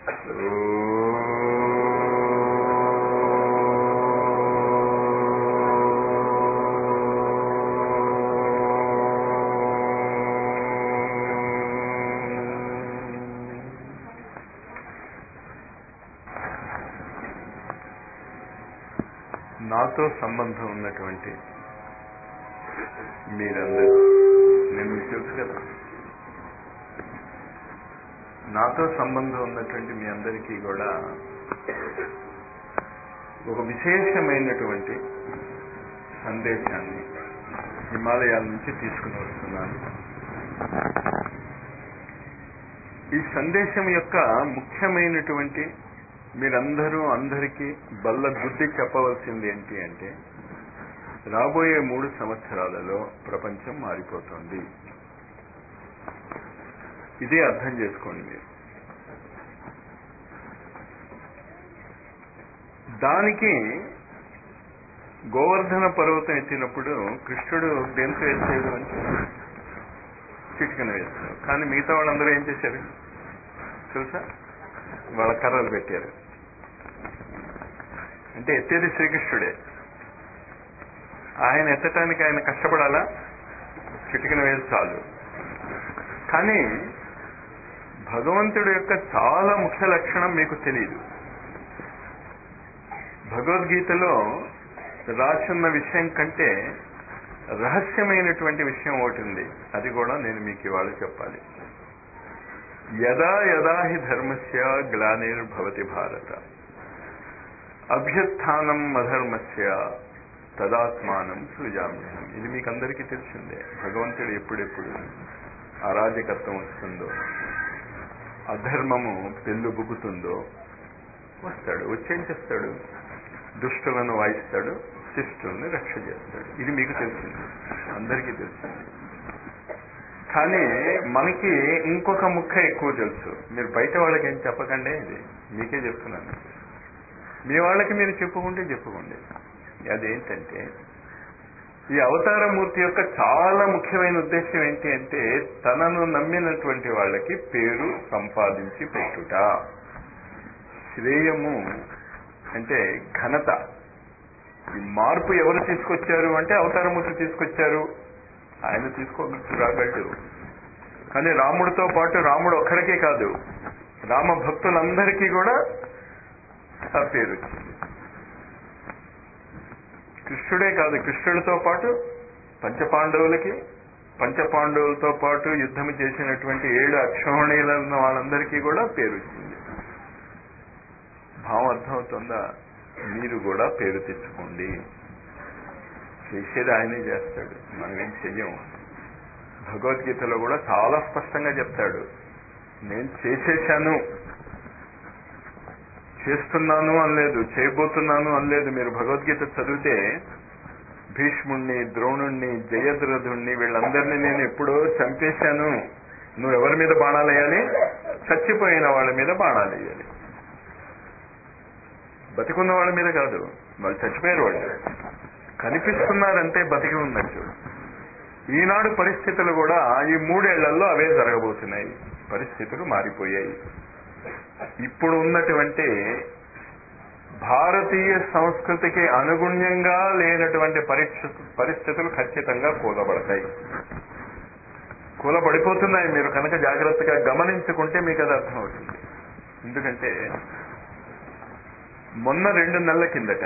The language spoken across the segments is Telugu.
నాతో సంబంధం ఉన్నటువంటి మీరందరూ నేను మీకు తెలుసు కదా నాతో సంబంధం ఉన్నటువంటి మీ అందరికీ కూడా ఒక విశేషమైనటువంటి సందేశాన్ని హిమాలయాల నుంచి తీసుకుని వస్తున్నాను ఈ సందేశం యొక్క ముఖ్యమైనటువంటి మీరందరూ అందరికీ బల్ల బుద్ధి చెప్పవలసింది ఏంటి అంటే రాబోయే మూడు సంవత్సరాలలో ప్రపంచం మారిపోతుంది ఇదే అర్థం చేసుకోండి మీరు దానికి గోవర్ధన పర్వతం ఎత్తినప్పుడు కృష్ణుడు దేంతో ఎత్తేది అంటే చిటికన వేస్తారు కానీ మిగతా వాళ్ళందరూ ఏం చేశారు తెలుసా వాళ్ళ కర్రలు పెట్టారు అంటే ఎత్తేది శ్రీకృష్ణుడే ఆయన ఎత్తటానికి ఆయన కష్టపడాలా చిటికన వేసి చాలు కానీ భగవంతుడి యొక్క చాలా ముఖ్య లక్షణం మీకు తెలియదు భగవద్గీతలో రాసున్న విషయం కంటే రహస్యమైనటువంటి విషయం ఒకటి ఉంది అది కూడా నేను మీకు ఇవాళ చెప్పాలి యదా యదా హి ధర్మస్య గ్లానిర్భవతి భారత అభ్యుత్నం అధర్మస్య తదాత్మానం సృజామ్యహం ఇది మీకు అందరికీ తెలిసిందే భగవంతుడు ఎప్పుడెప్పుడు అరాజకత్వం వస్తుందో అధర్మము పెళ్ళు బుగుతుందో వస్తాడు వచ్చేం చేస్తాడు దుష్టులను వాయిస్తాడు శిష్టుల్ని రక్ష చేస్తాడు ఇది మీకు తెలిసింది అందరికీ తెలిసింది కానీ మనకి ఇంకొక ముక్క ఎక్కువ తెలుసు మీరు బయట వాళ్ళకి ఏం చెప్పకండి ఇది మీకే చెప్తున్నాను మీ వాళ్ళకి మీరు చెప్పుకుంటే చెప్పుకోండి అదేంటంటే ఈ అవతారమూర్తి యొక్క చాలా ముఖ్యమైన ఉద్దేశం ఏంటి అంటే తనను నమ్మినటువంటి వాళ్ళకి పేరు సంపాదించి పెట్టుట శ్రేయము అంటే ఘనత ఈ మార్పు ఎవరు తీసుకొచ్చారు అంటే అవతారమూర్తి తీసుకొచ్చారు ఆయన తీసుకోవచ్చు రాగలడు కానీ రాముడితో పాటు రాముడు ఒక్కడికే కాదు రామ భక్తులందరికీ కూడా ఆ పేరు వచ్చింది కృష్ణుడే కాదు కృష్ణుడితో పాటు పంచపాండవులకి పంచపాండవులతో పాటు యుద్ధం చేసినటువంటి ఏడు అక్షోణీల వాళ్ళందరికీ కూడా పేరు వచ్చింది భావం అర్థమవుతుందా మీరు కూడా పేరు తెచ్చుకోండి చేసేది ఆయనే చేస్తాడు మనం ఏం చెయ్యం భగవద్గీతలో కూడా చాలా స్పష్టంగా చెప్తాడు నేను చేసేశాను చేస్తున్నాను అనలేదు చేయబోతున్నాను అనలేదు మీరు భగవద్గీత చదివితే భీష్ముణ్ణి ద్రోణుణ్ణి జయద్రథుణ్ణి వీళ్ళందరినీ నేను ఎప్పుడో చంపేశాను నువ్వు ఎవరి మీద బాణాలు వేయాలి చచ్చిపోయిన వాళ్ళ మీద బాణాలు వేయాలి బతికున్న వాళ్ళ మీద కాదు వాళ్ళు చచ్చిపోయారు వాళ్ళు కనిపిస్తున్నారంటే బతికి ఉన్నట్టు ఈనాడు పరిస్థితులు కూడా ఈ మూడేళ్లలో అవే జరగబోతున్నాయి పరిస్థితులు మారిపోయాయి ఇప్పుడు ఉన్నటువంటి భారతీయ సంస్కృతికి అనుగుణ్యంగా లేనటువంటి పరిస్థితులు ఖచ్చితంగా కూలబడతాయి కూలబడిపోతున్నాయి మీరు కనుక జాగ్రత్తగా గమనించుకుంటే మీకు అది అర్థమవుతుంది ఎందుకంటే మొన్న రెండు నెలల కిందట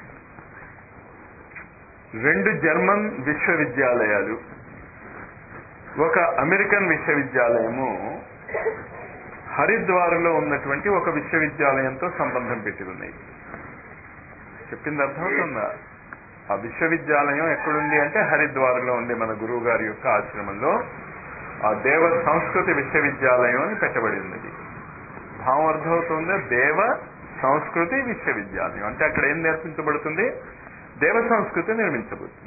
రెండు జర్మన్ విశ్వవిద్యాలయాలు ఒక అమెరికన్ విశ్వవిద్యాలయము హరిద్వార్లో ఉన్నటువంటి ఒక విశ్వవిద్యాలయంతో సంబంధం పెట్టి ఉన్నాయి చెప్పింది అర్థమవుతుందా ఆ విశ్వవిద్యాలయం ఎక్కడుంది అంటే హరిద్వార్లో ఉంది మన గురువు గారి యొక్క ఆశ్రమంలో ఆ దేవ సంస్కృతి విశ్వవిద్యాలయం అని పెట్టబడి ఉన్నది భావం అర్థమవుతుందా దేవ సంస్కృతి విశ్వవిద్యాలయం అంటే అక్కడ ఏం నేర్పించబడుతుంది దేవ సంస్కృతి నిర్మించబడుతుంది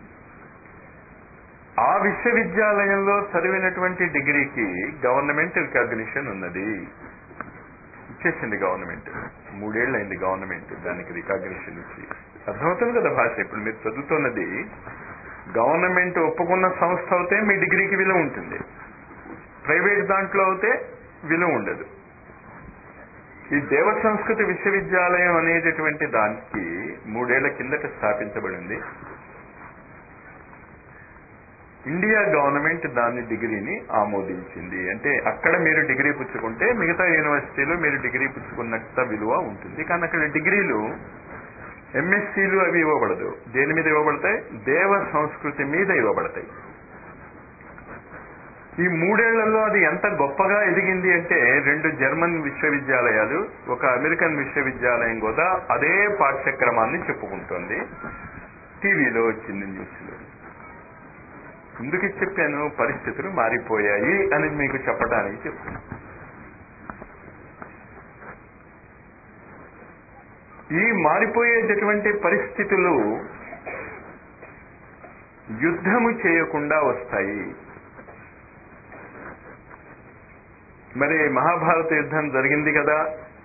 ఆ విశ్వవిద్యాలయంలో చదివినటువంటి డిగ్రీకి గవర్నమెంట్ రికగ్నిషన్ ఉన్నది ఇచ్చేసింది గవర్నమెంట్ మూడేళ్లైంది గవర్నమెంట్ దానికి రికగ్నిషన్ ఇచ్చి అర్థమవుతుంది కదా భాష ఇప్పుడు మీరు చదువుతున్నది గవర్నమెంట్ ఒప్పుకున్న సంస్థ అయితే మీ డిగ్రీకి విలువ ఉంటుంది ప్రైవేట్ దాంట్లో అయితే విలువ ఉండదు ఈ దేవ సంస్కృతి విశ్వవిద్యాలయం అనేటటువంటి దానికి మూడేళ్ల కిందట స్థాపించబడింది ఇండియా గవర్నమెంట్ దాని డిగ్రీని ఆమోదించింది అంటే అక్కడ మీరు డిగ్రీ పుచ్చుకుంటే మిగతా యూనివర్సిటీలో మీరు డిగ్రీ పుచ్చుకున్నంత విలువ ఉంటుంది కానీ అక్కడ డిగ్రీలు ఎంఎస్సీలు అవి ఇవ్వబడదు దేని మీద ఇవ్వబడతాయి దేవ సంస్కృతి మీద ఇవ్వబడతాయి ఈ మూడేళ్లలో అది ఎంత గొప్పగా ఎదిగింది అంటే రెండు జర్మన్ విశ్వవిద్యాలయాలు ఒక అమెరికన్ విశ్వవిద్యాలయం కూడా అదే పాఠ్యక్రమాన్ని చెప్పుకుంటోంది టీవీలో వచ్చింది న్యూస్లో ఎందుకు చెప్పాను పరిస్థితులు మారిపోయాయి అని మీకు చెప్పడానికి చెప్తున్నాను ఈ మారిపోయేటటువంటి పరిస్థితులు యుద్ధము చేయకుండా వస్తాయి మరి మహాభారత యుద్ధం జరిగింది కదా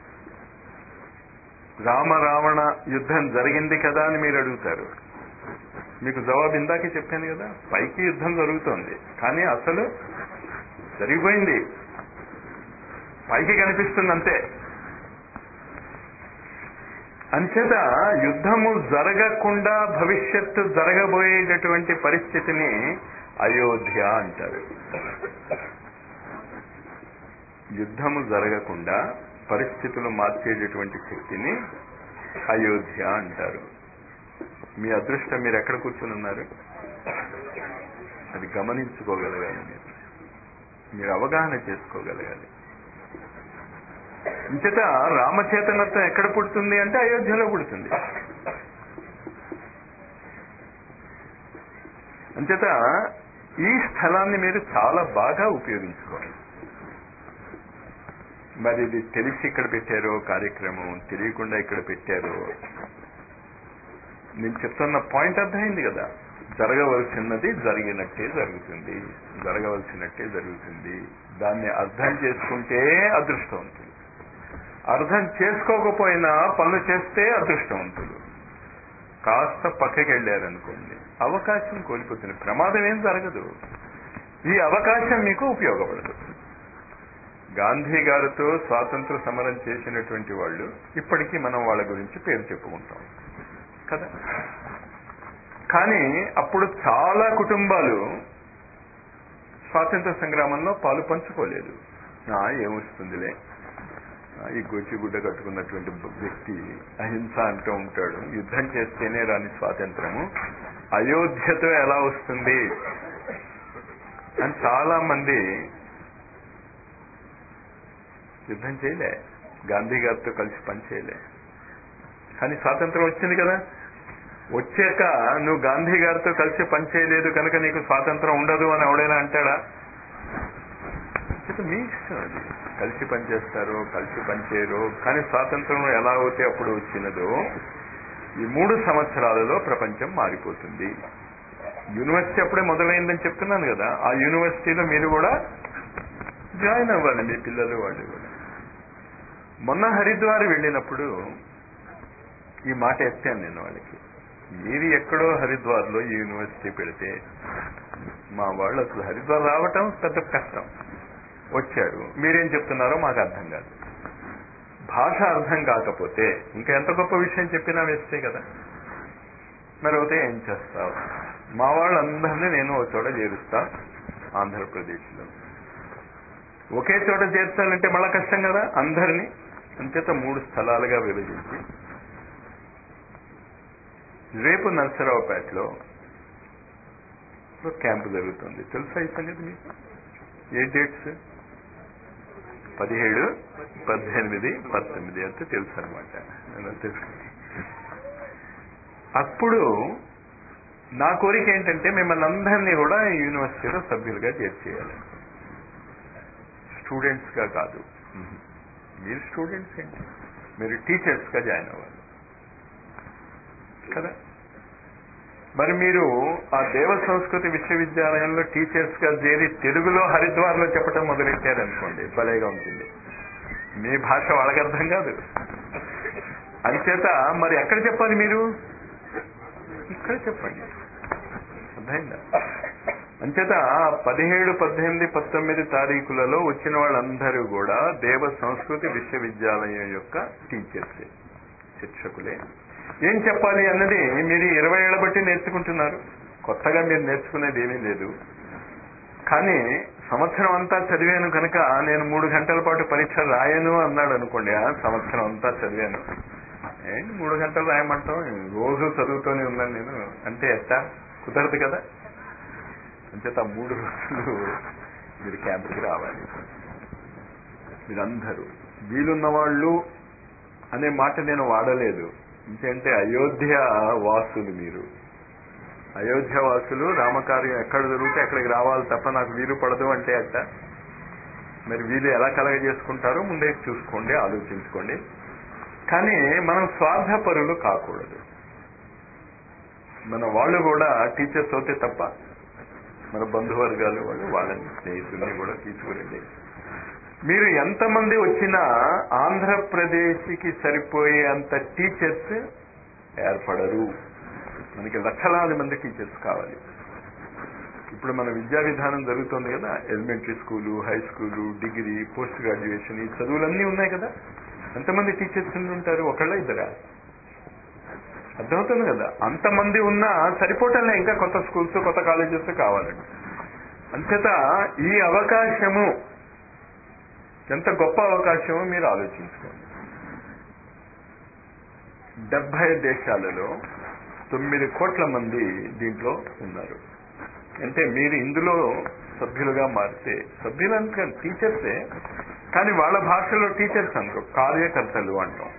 రామ రావణ యుద్ధం జరిగింది కదా అని మీరు అడుగుతారు మీకు జవాబు ఇందాకే చెప్పాను కదా పైకి యుద్ధం జరుగుతోంది కానీ అసలు జరిగిపోయింది పైకి కనిపిస్తుంది అంతే అంచేత యుద్ధము జరగకుండా భవిష్యత్తు జరగబోయేటటువంటి పరిస్థితిని అయోధ్య అంటారు యుద్ధము జరగకుండా పరిస్థితులు మార్చేటటువంటి శక్తిని అయోధ్య అంటారు మీ అదృష్టం మీరు ఎక్కడ కూర్చుని ఉన్నారు అది గమనించుకోగలగాలి మీరు మీరు అవగాహన చేసుకోగలగాలి ఇంచేత రామచేతనత్వం ఎక్కడ పుడుతుంది అంటే అయోధ్యలో పుడుతుంది అంచేత ఈ స్థలాన్ని మీరు చాలా బాగా ఉపయోగించుకోవాలి మరి ఇది తెలిసి ఇక్కడ పెట్టారో కార్యక్రమం తెలియకుండా ఇక్కడ పెట్టారో నేను చెప్తున్న పాయింట్ అర్థమైంది కదా జరగవలసినది జరిగినట్టే జరుగుతుంది జరగవలసినట్టే జరుగుతుంది దాన్ని అర్థం చేసుకుంటే అదృష్టవంతులు అర్థం చేసుకోకపోయినా పనులు చేస్తే అదృష్టవంతులు కాస్త పక్కకి వెళ్ళారనుకోండి అవకాశం కోల్పోతుంది ప్రమాదం ఏం జరగదు ఈ అవకాశం మీకు ఉపయోగపడదు గాంధీ గారితో స్వాతంత్ర సమరం చేసినటువంటి వాళ్ళు ఇప్పటికీ మనం వాళ్ళ గురించి పేరు చెప్పుకుంటాం కదా కానీ అప్పుడు చాలా కుటుంబాలు స్వాతంత్ర సంగ్రామంలో పాలు పంచుకోలేదు ఏమొస్తుందిలే ఈ గోచిగుడ్డ కట్టుకున్నటువంటి వ్యక్తి అహింస అంటూ ఉంటాడు యుద్ధం చేస్తేనే రాని స్వాతంత్రము అయోధ్యతో ఎలా వస్తుంది అని చాలా మంది యుద్ధం చేయలే గాంధీ గారితో కలిసి పనిచేయలే కానీ స్వాతంత్రం వచ్చింది కదా వచ్చాక నువ్వు గాంధీ గారితో కలిసి పనిచేయలేదు కనుక నీకు స్వాతంత్రం ఉండదు అని ఎవడైనా అంటాడా మీ ఇష్టం అది కలిసి పనిచేస్తారు కలిసి పనిచేయరు కానీ స్వాతంత్రం ఎలా అవుతే అప్పుడు వచ్చినదో ఈ మూడు సంవత్సరాలలో ప్రపంచం మారిపోతుంది యూనివర్సిటీ అప్పుడే మొదలైందని చెప్తున్నాను కదా ఆ యూనివర్సిటీలో మీరు కూడా జాయిన్ అవ్వాలి మీ పిల్లలు వాళ్ళు కూడా మొన్న హరిద్వార్ వెళ్ళినప్పుడు ఈ మాట ఎత్తాను నేను వాళ్ళకి మీరు ఎక్కడో హరిద్వార్లో ఈ యూనివర్సిటీ పెడితే మా వాళ్ళు అసలు హరిద్వార్ రావటం పెద్ద కష్టం వచ్చారు మీరేం చెప్తున్నారో మాకు అర్థం కాదు భాష అర్థం కాకపోతే ఇంకా ఎంత గొప్ప విషయం చెప్పినా వేస్తే కదా మరి అయితే ఏం చేస్తావు మా వాళ్ళందరినీ నేను ఒక చోట చేరుస్తా ఆంధ్రప్రదేశ్లో ఒకే చోట చేర్చాలంటే మళ్ళా కష్టం కదా అందరినీ అంచేత మూడు స్థలాలుగా విభజించి రేపు నర్సరావుపేటలో క్యాంపు జరుగుతుంది తెలుసా ఈ సంగతి మీకు ఏ డేట్స్ పదిహేడు పద్దెనిమిది పంతొమ్మిది అంటే తెలుసు అనమాట తెలుసు అప్పుడు నా కోరిక ఏంటంటే మిమ్మల్ని అందరినీ కూడా ఈ యూనివర్సిటీలో సభ్యులుగా చేర్చేయాలి స్టూడెంట్స్ గా కాదు మీరు స్టూడెంట్స్ ఏంటి మీరు టీచర్స్ గా జాయిన్ అవ్వాలి కదా మరి మీరు ఆ దేవ సంస్కృతి విశ్వవిద్యాలయంలో టీచర్స్ గా చేరి తెలుగులో హరిద్వార్లో చెప్పడం మొదలెట్టారనుకోండి భలేగా ఉంటుంది మీ భాష వాళ్ళకి అర్థం కాదు అంచేత మరి ఎక్కడ చెప్పాలి మీరు ఇక్కడ చెప్పండి అర్థమైందా అంచేత పదిహేడు పద్దెనిమిది పంతొమ్మిది తారీఖులలో వచ్చిన వాళ్ళందరూ కూడా దేవ సంస్కృతి విశ్వవిద్యాలయం యొక్క టీచర్సే శిక్షకులే ఏం చెప్పాలి అన్నది మీరు ఇరవై ఏళ్ల బట్టి నేర్చుకుంటున్నారు కొత్తగా మీరు నేర్చుకునేది ఏమీ లేదు కానీ సంవత్సరం అంతా చదివాను కనుక నేను మూడు గంటల పాటు పరీక్ష రాయను అన్నాడు అనుకోండి ఆ సంవత్సరం అంతా చదివాను ఏంటి మూడు గంటలు రాయమంటాం రోజు చదువుతూనే ఉన్నాను నేను అంటే ఎట్టా కుదరదు కదా అంచేత ఆ మూడు రోజులు మీరు క్యాంపుకి రావాలి మీరందరూ వీలున్న వాళ్ళు అనే మాట నేను వాడలేదు ఇంకంటే అయోధ్య వాసులు మీరు అయోధ్య వాసులు రామకార్యం ఎక్కడ జరిగితే అక్కడికి రావాలి తప్ప నాకు వీలు పడదు అంటే అట్ట మరి వీలు ఎలా కలగ చేసుకుంటారో ముందే చూసుకోండి ఆలోచించుకోండి కానీ మనం స్వార్థపరులు కాకూడదు మన వాళ్ళు కూడా టీచర్స్ అవుతే తప్ప మన బంధువర్గాలు వాళ్ళు వాళ్ళని స్నేహితుల్ని కూడా తీసుకురండి మీరు ఎంతమంది వచ్చినా ఆంధ్రప్రదేశ్కి సరిపోయే అంత టీచర్స్ ఏర్పడరు మనకి లక్షలాది మంది టీచర్స్ కావాలి ఇప్పుడు మన విద్యా విధానం జరుగుతోంది కదా elementary school high school degree post graduation ఈ చదువులన్నీ ఉన్నాయి కదా ఎంతమంది టీచర్స్ ఉంటారు ఒకళ్ళ ఇద్దరా అర్థమవుతుంది కదా అంతమంది ఉన్నా సరిపోవటంలే ఇంకా కొత్త స్కూల్స్ కొత్త కాలేజెస్ కావాలండి అంచేత ఈ అవకాశము ఎంత గొప్ప అవకాశమో మీరు ఆలోచించుకోండి డెబ్బై దేశాలలో తొమ్మిది కోట్ల మంది దీంట్లో ఉన్నారు అంటే మీరు ఇందులో సభ్యులుగా మారితే సభ్యులు అంటే టీచర్సే కానీ వాళ్ళ భాషలో టీచర్స్ అనుకో కార్యకర్తలు అంటాం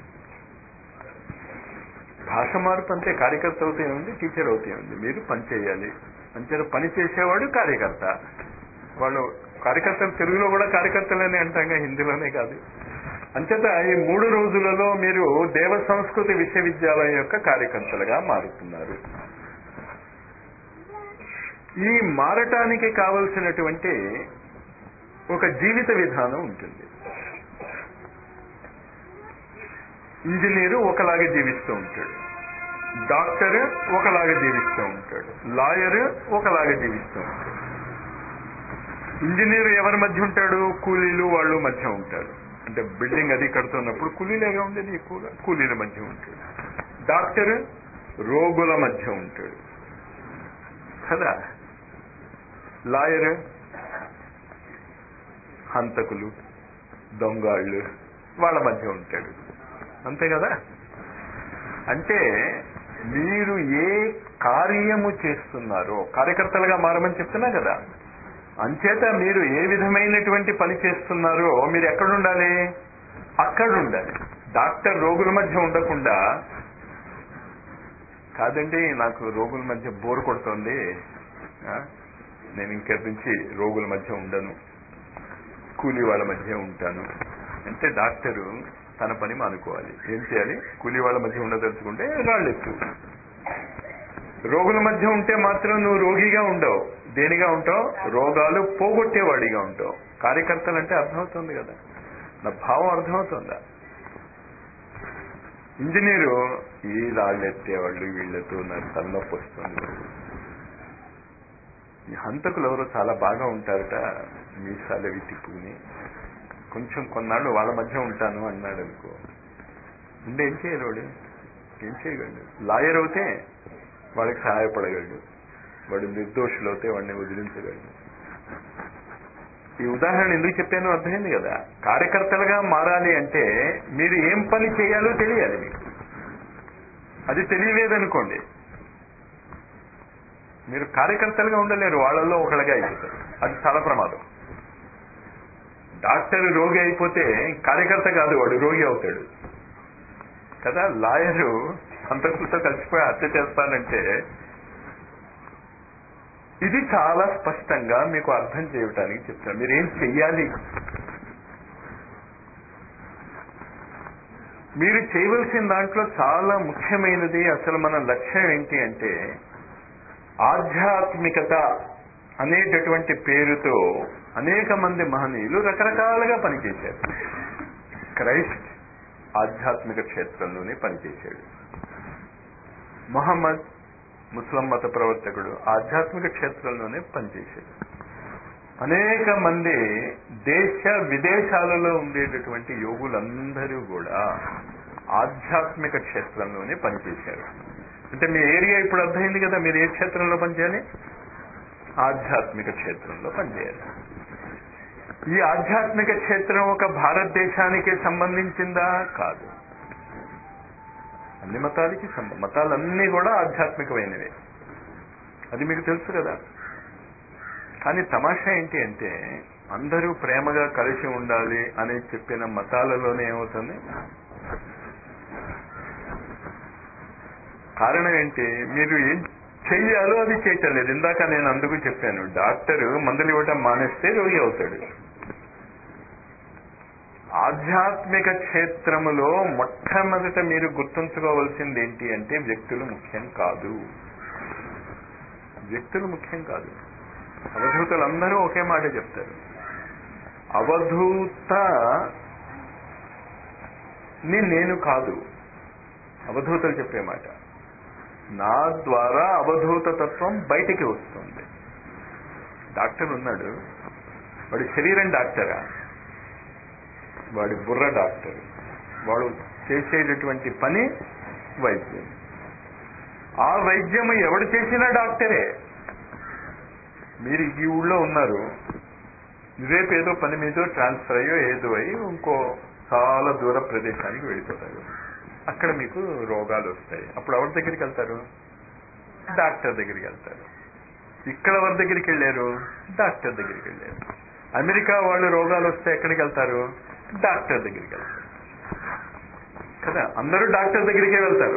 భాష మార్పు అంటే కార్యకర్త అవుతే ఉంది టీచర్ అవుతే ఉంది మీరు పని చేయాలి అంతే పని చేసేవాడు కార్యకర్త వాళ్ళు కార్యకర్తలు తెలుగులో కూడా కార్యకర్తలనే అంటాం హిందీలోనే కాదు అంచేత ఈ మూడు రోజులలో మీరు దేవ సంస్కృతి విశ్వవిద్యాలయం యొక్క కార్యకర్తలుగా మారుతున్నారు ఈ మారటానికి కావలసినటువంటి ఒక జీవిత విధానం ఉంటుంది ఇంజనీరు ఒకలాగే జీవిస్తూ ఉంటాడు డాక్టర్ ఒకలాగా జీవిస్తూ ఉంటాడు లాయర్ ఒకలాగా జీవిస్తూ ఉంటాడు ఇంజనీర్ ఎవరి మధ్య ఉంటాడు కూలీలు వాళ్ళు మధ్య ఉంటాడు అంటే బిల్డింగ్ అది కడుతున్నప్పుడు కూలీలేగా ఉండేది ఎక్కువగా కూలీల మధ్య ఉంటాడు డాక్టర్ రోగుల మధ్య ఉంటాడు కదా లాయర్ హంతకులు దొంగాళ్ళు వాళ్ళ మధ్య ఉంటాడు అంతే కదా అంటే మీరు ఏ కార్యము చేస్తున్నారో కార్యకర్తలుగా మారమని చెప్తున్నా కదా అంచేత మీరు ఏ విధమైనటువంటి పని చేస్తున్నారో మీరు ఎక్కడుండాలి అక్కడ ఉండాలి డాక్టర్ రోగుల మధ్య ఉండకుండా కాదండి నాకు రోగుల మధ్య బోర్ కొడుతోంది ఆ, నేను ఇంకటి నుంచి రోగుల మధ్య ఉండను కూలీ వాళ్ళ మధ్య ఉంటాను అంటే డాక్టరు తన పని మానుకోవాలి ఏం చేయాలి కూలీ వాళ్ళ మధ్య ఉండదలుచుకుంటే రాళ్ళెత్తు రోగుల మధ్య ఉంటే మాత్రం నువ్వు రోగిగా ఉండవు దేనిగా ఉంటావు రోగాలు పోగొట్టేవాడిగా ఉంటావు కార్యకర్తలు అంటే అర్థమవుతుంది కదా నా భావం అర్థమవుతుందా ఇంజనీరు ఈ రాళ్ళు ఎత్తేవాళ్ళు వీళ్ళతో నాకు తలనొప్పి వస్తుంది ఈ హంతకులు ఎవరో చాలా బాగా ఉంటారట మీసాలు అవి తిప్పుకుని కొంచెం కొన్నాళ్ళు వాళ్ళ మధ్య ఉంటాను అన్నాడు అనుకో ఉండే ఏం చేయలేడు ఏం చేయగలడు లాయర్ అవుతే వాడికి సహాయపడగలడు వాడు నిర్దోషులు అవుతే వాడిని వదిలించగలడు ఈ ఉదాహరణ ఎందుకు చెప్పానో అర్థమైంది కదా కార్యకర్తలుగా మారాలి అంటే మీరు ఏం పని చేయాలో తెలియాలి మీకు అది తెలియలేదనుకోండి మీరు కార్యకర్తలుగా ఉండలేరు వాళ్ళల్లో ఒకళ్ళగా అయిపోతారు అది చాలా ప్రమాదం డాక్టర్ రోగి అయిపోతే కార్యకర్త కాదు వాడు రోగి అవుతాడు కదా లాయరు అంతకులతో కలిసిపోయి హత్య చేస్తానంటే ఇది చాలా స్పష్టంగా మీకు అర్థం చేయటానికి చెప్తాను మీరు ఏం చెయ్యాలి మీరు చేయవలసిన దాంట్లో చాలా ముఖ్యమైనది అసలు మన లక్ష్యం ఏంటి అంటే ఆధ్యాత్మికత అనేటటువంటి పేరుతో అనేక మంది మహనీయులు రకరకాలుగా పనిచేశారు క్రైస్ట్ ఆధ్యాత్మిక క్షేత్రంలోనే పనిచేశాడు మొహమ్మద్ ముస్లిం మత ప్రవర్తకుడు ఆధ్యాత్మిక క్షేత్రంలోనే పనిచేశాడు అనేక మంది దేశ విదేశాలలో ఉండేటటువంటి యోగులందరూ కూడా ఆధ్యాత్మిక క్షేత్రంలోనే పనిచేశారు అంటే మీ ఏరియా ఇప్పుడు అర్థమైంది కదా మీరు ఏ క్షేత్రంలో పనిచేయాలి ఆధ్యాత్మిక క్షేత్రంలో పనిచేయాలి ఈ ఆధ్యాత్మిక క్షేత్రం ఒక భారతదేశానికి సంబంధించిందా కాదు అన్ని మతాలకి సంబ మతాలన్నీ కూడా ఆధ్యాత్మికమైనవే అది మీకు తెలుసు కదా కానీ తమాషా ఏంటి అంటే అందరూ ప్రేమగా కలిసి ఉండాలి అని చెప్పిన మతాలలోనే ఏమవుతుంది కారణం ఏంటి మీరు ఏం చెయ్యాలో అది చేయటం లేదు ఇందాక నేను అందుకు చెప్పాను డాక్టర్ మందులు ఇవ్వటం మానేస్తే రోగి అవుతాడు ఆధ్యాత్మిక క్షేత్రములో మొట్టమొదట మీరు గుర్తుంచుకోవాల్సింది ఏంటి అంటే వ్యక్తులు ముఖ్యం కాదు వ్యక్తులు ముఖ్యం కాదు అవధూతలందరూ ఒకే మాట చెప్తారు అవధూత ని నేను కాదు అవధూతలు చెప్పే మాట నా ద్వారా అవధూత తత్వం బయటికి వస్తుంది డాక్టర్ ఉన్నాడు వాడి శరీరం డాక్టరా వాడి బుర్ర డాక్టర్ వాడు చేసేటటువంటి పని వైద్యం ఆ వైద్యము ఎవడు చేసినా డాక్టరే మీరు ఈ ఊళ్ళో ఉన్నారు రేపు ఏదో పని మీదో ట్రాన్స్ఫర్ అయ్యో ఏదో అయ్యి ఇంకో చాలా దూర ప్రదేశానికి వెళ్ళిపోతారు అక్కడ మీకు రోగాలు వస్తాయి అప్పుడు ఎవరి దగ్గరికి వెళ్తారు డాక్టర్ దగ్గరికి వెళ్తారు ఇక్కడ ఎవరి దగ్గరికి వెళ్ళారు డాక్టర్ దగ్గరికి వెళ్ళారు అమెరికా వాళ్ళు రోగాలు వస్తే ఎక్కడికి వెళ్తారు డాక్టర్ దగ్గరికి వెళ్తారు కదా అందరూ డాక్టర్ దగ్గరికే వెళ్తారు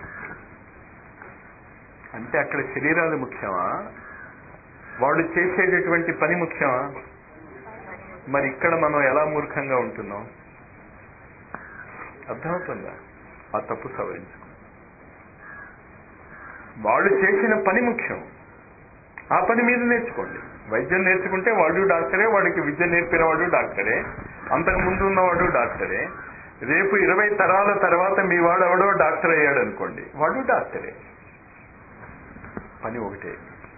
అంటే అక్కడ శరీరాలు ముఖ్యమా వాళ్ళు చేసేటటువంటి పని ముఖ్యమా మరి ఇక్కడ మనం ఎలా మూర్ఖంగా ఉంటున్నాం అర్థమవుతుందా ఆ తప్పు సవరించుకో వాళ్ళు చేసిన పని ముఖ్యం ఆ పని మీద నేర్చుకోండి వైద్యం నేర్చుకుంటే వాడు డాక్టరే వాడికి విద్య నేర్పిన వాడు డాక్టరే అంతకు ముందు ఉన్నవాడు డాక్టరే రేపు ఇరవై తరాల తర్వాత మీ వాడు ఎవడో డాక్టర్ అయ్యాడు అనుకోండి వాడు డాక్టరే పని ఒకటే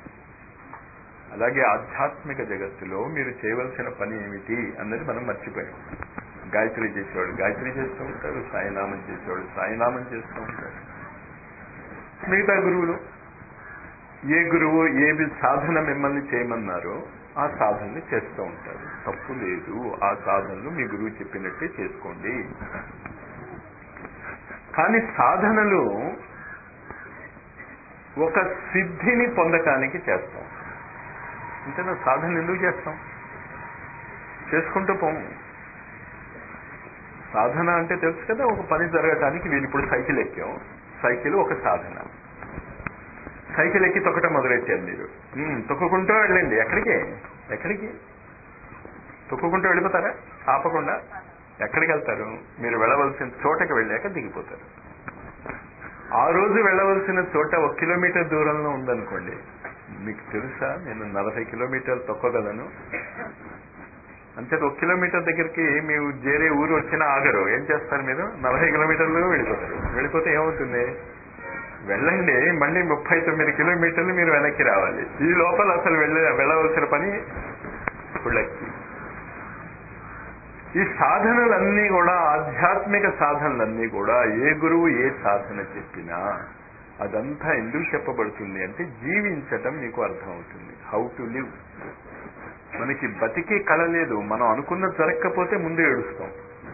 అలాగే ఆధ్యాత్మిక జగత్తులో మీరు చేయవలసిన పని ఏమిటి అన్నది మనం మర్చిపోయాం గాయత్రి చేసేవాడు గాయత్రి చేస్తూ ఉంటారు సాయినామం చేసేవాడు సాయినామం చేస్తూ ఉంటారు మిగతా గురువులు ఏ గురువు ఏది సాధన మిమ్మల్ని చేయమన్నారో ఆ సాధనని చేస్తూ ఉంటారు తప్పు లేదు ఆ సాధనలు మీ గురువు చెప్పినట్టే చేసుకోండి కానీ సాధనలు ఒక సిద్ధిని పొందటానికి చేస్తాం అంతేనా సాధన ఎందుకు చేస్తాం చేసుకుంటూ పోము సాధన అంటే తెలుసు కదా ఒక పని జరగటానికి వీళ్ళు ఇప్పుడు సైకిల్ ఎక్కాం సైకిల్ ఒక సాధన సైకిల్ ఎక్కి తొక్కటం మొదలెట్టారు మీరు ఉమ్, తొక్కుకుంటూ వెళ్ళండి ఎక్కడికి ఎక్కడికి తొక్కుకుంటూ వెళ్ళిపోతారా ఆపకుండా ఎక్కడికి వెళ్తారు మీరు వెళ్ళవలసిన చోటకి వెళ్ళాక దిగిపోతారు ఆ రోజు వెళ్ళవలసిన చోట ఒక కిలోమీటర్ దూరంలో ఉందనుకోండి మీకు తెలుసా నేను నలభై కిలోమీటర్లు తొక్కగలను అంతే ఒక కిలోమీటర్ దగ్గరికి మీరు చేరే ఊరు వచ్చినా ఆగరు ఏం చేస్తారు మీరు నలభై కిలోమీటర్లు వెళ్ళిపోతారు వెళ్ళిపోతే ఏమవుతుంది వెళ్ళండి మళ్ళీ ముప్పై తొమ్మిది కిలోమీటర్లు మీరు వెనక్కి రావాలి ఈ లోపల అసలు వెళ్ళ వెళ్ళవలసిన పని పుళ్ళకి ఈ సాధనలన్నీ కూడా ఆధ్యాత్మిక సాధనలన్నీ కూడా ఏ గురువు ఏ సాధన చెప్పినా అదంతా ఎందుకు చెప్పబడుతుంది అంటే జీవించటం మీకు అర్థమవుతుంది హౌ టు లివ్ మనకి బతికే కళ లేదు మనం అనుకున్నది జరగకపోతే ముందు ఏడుస్తాం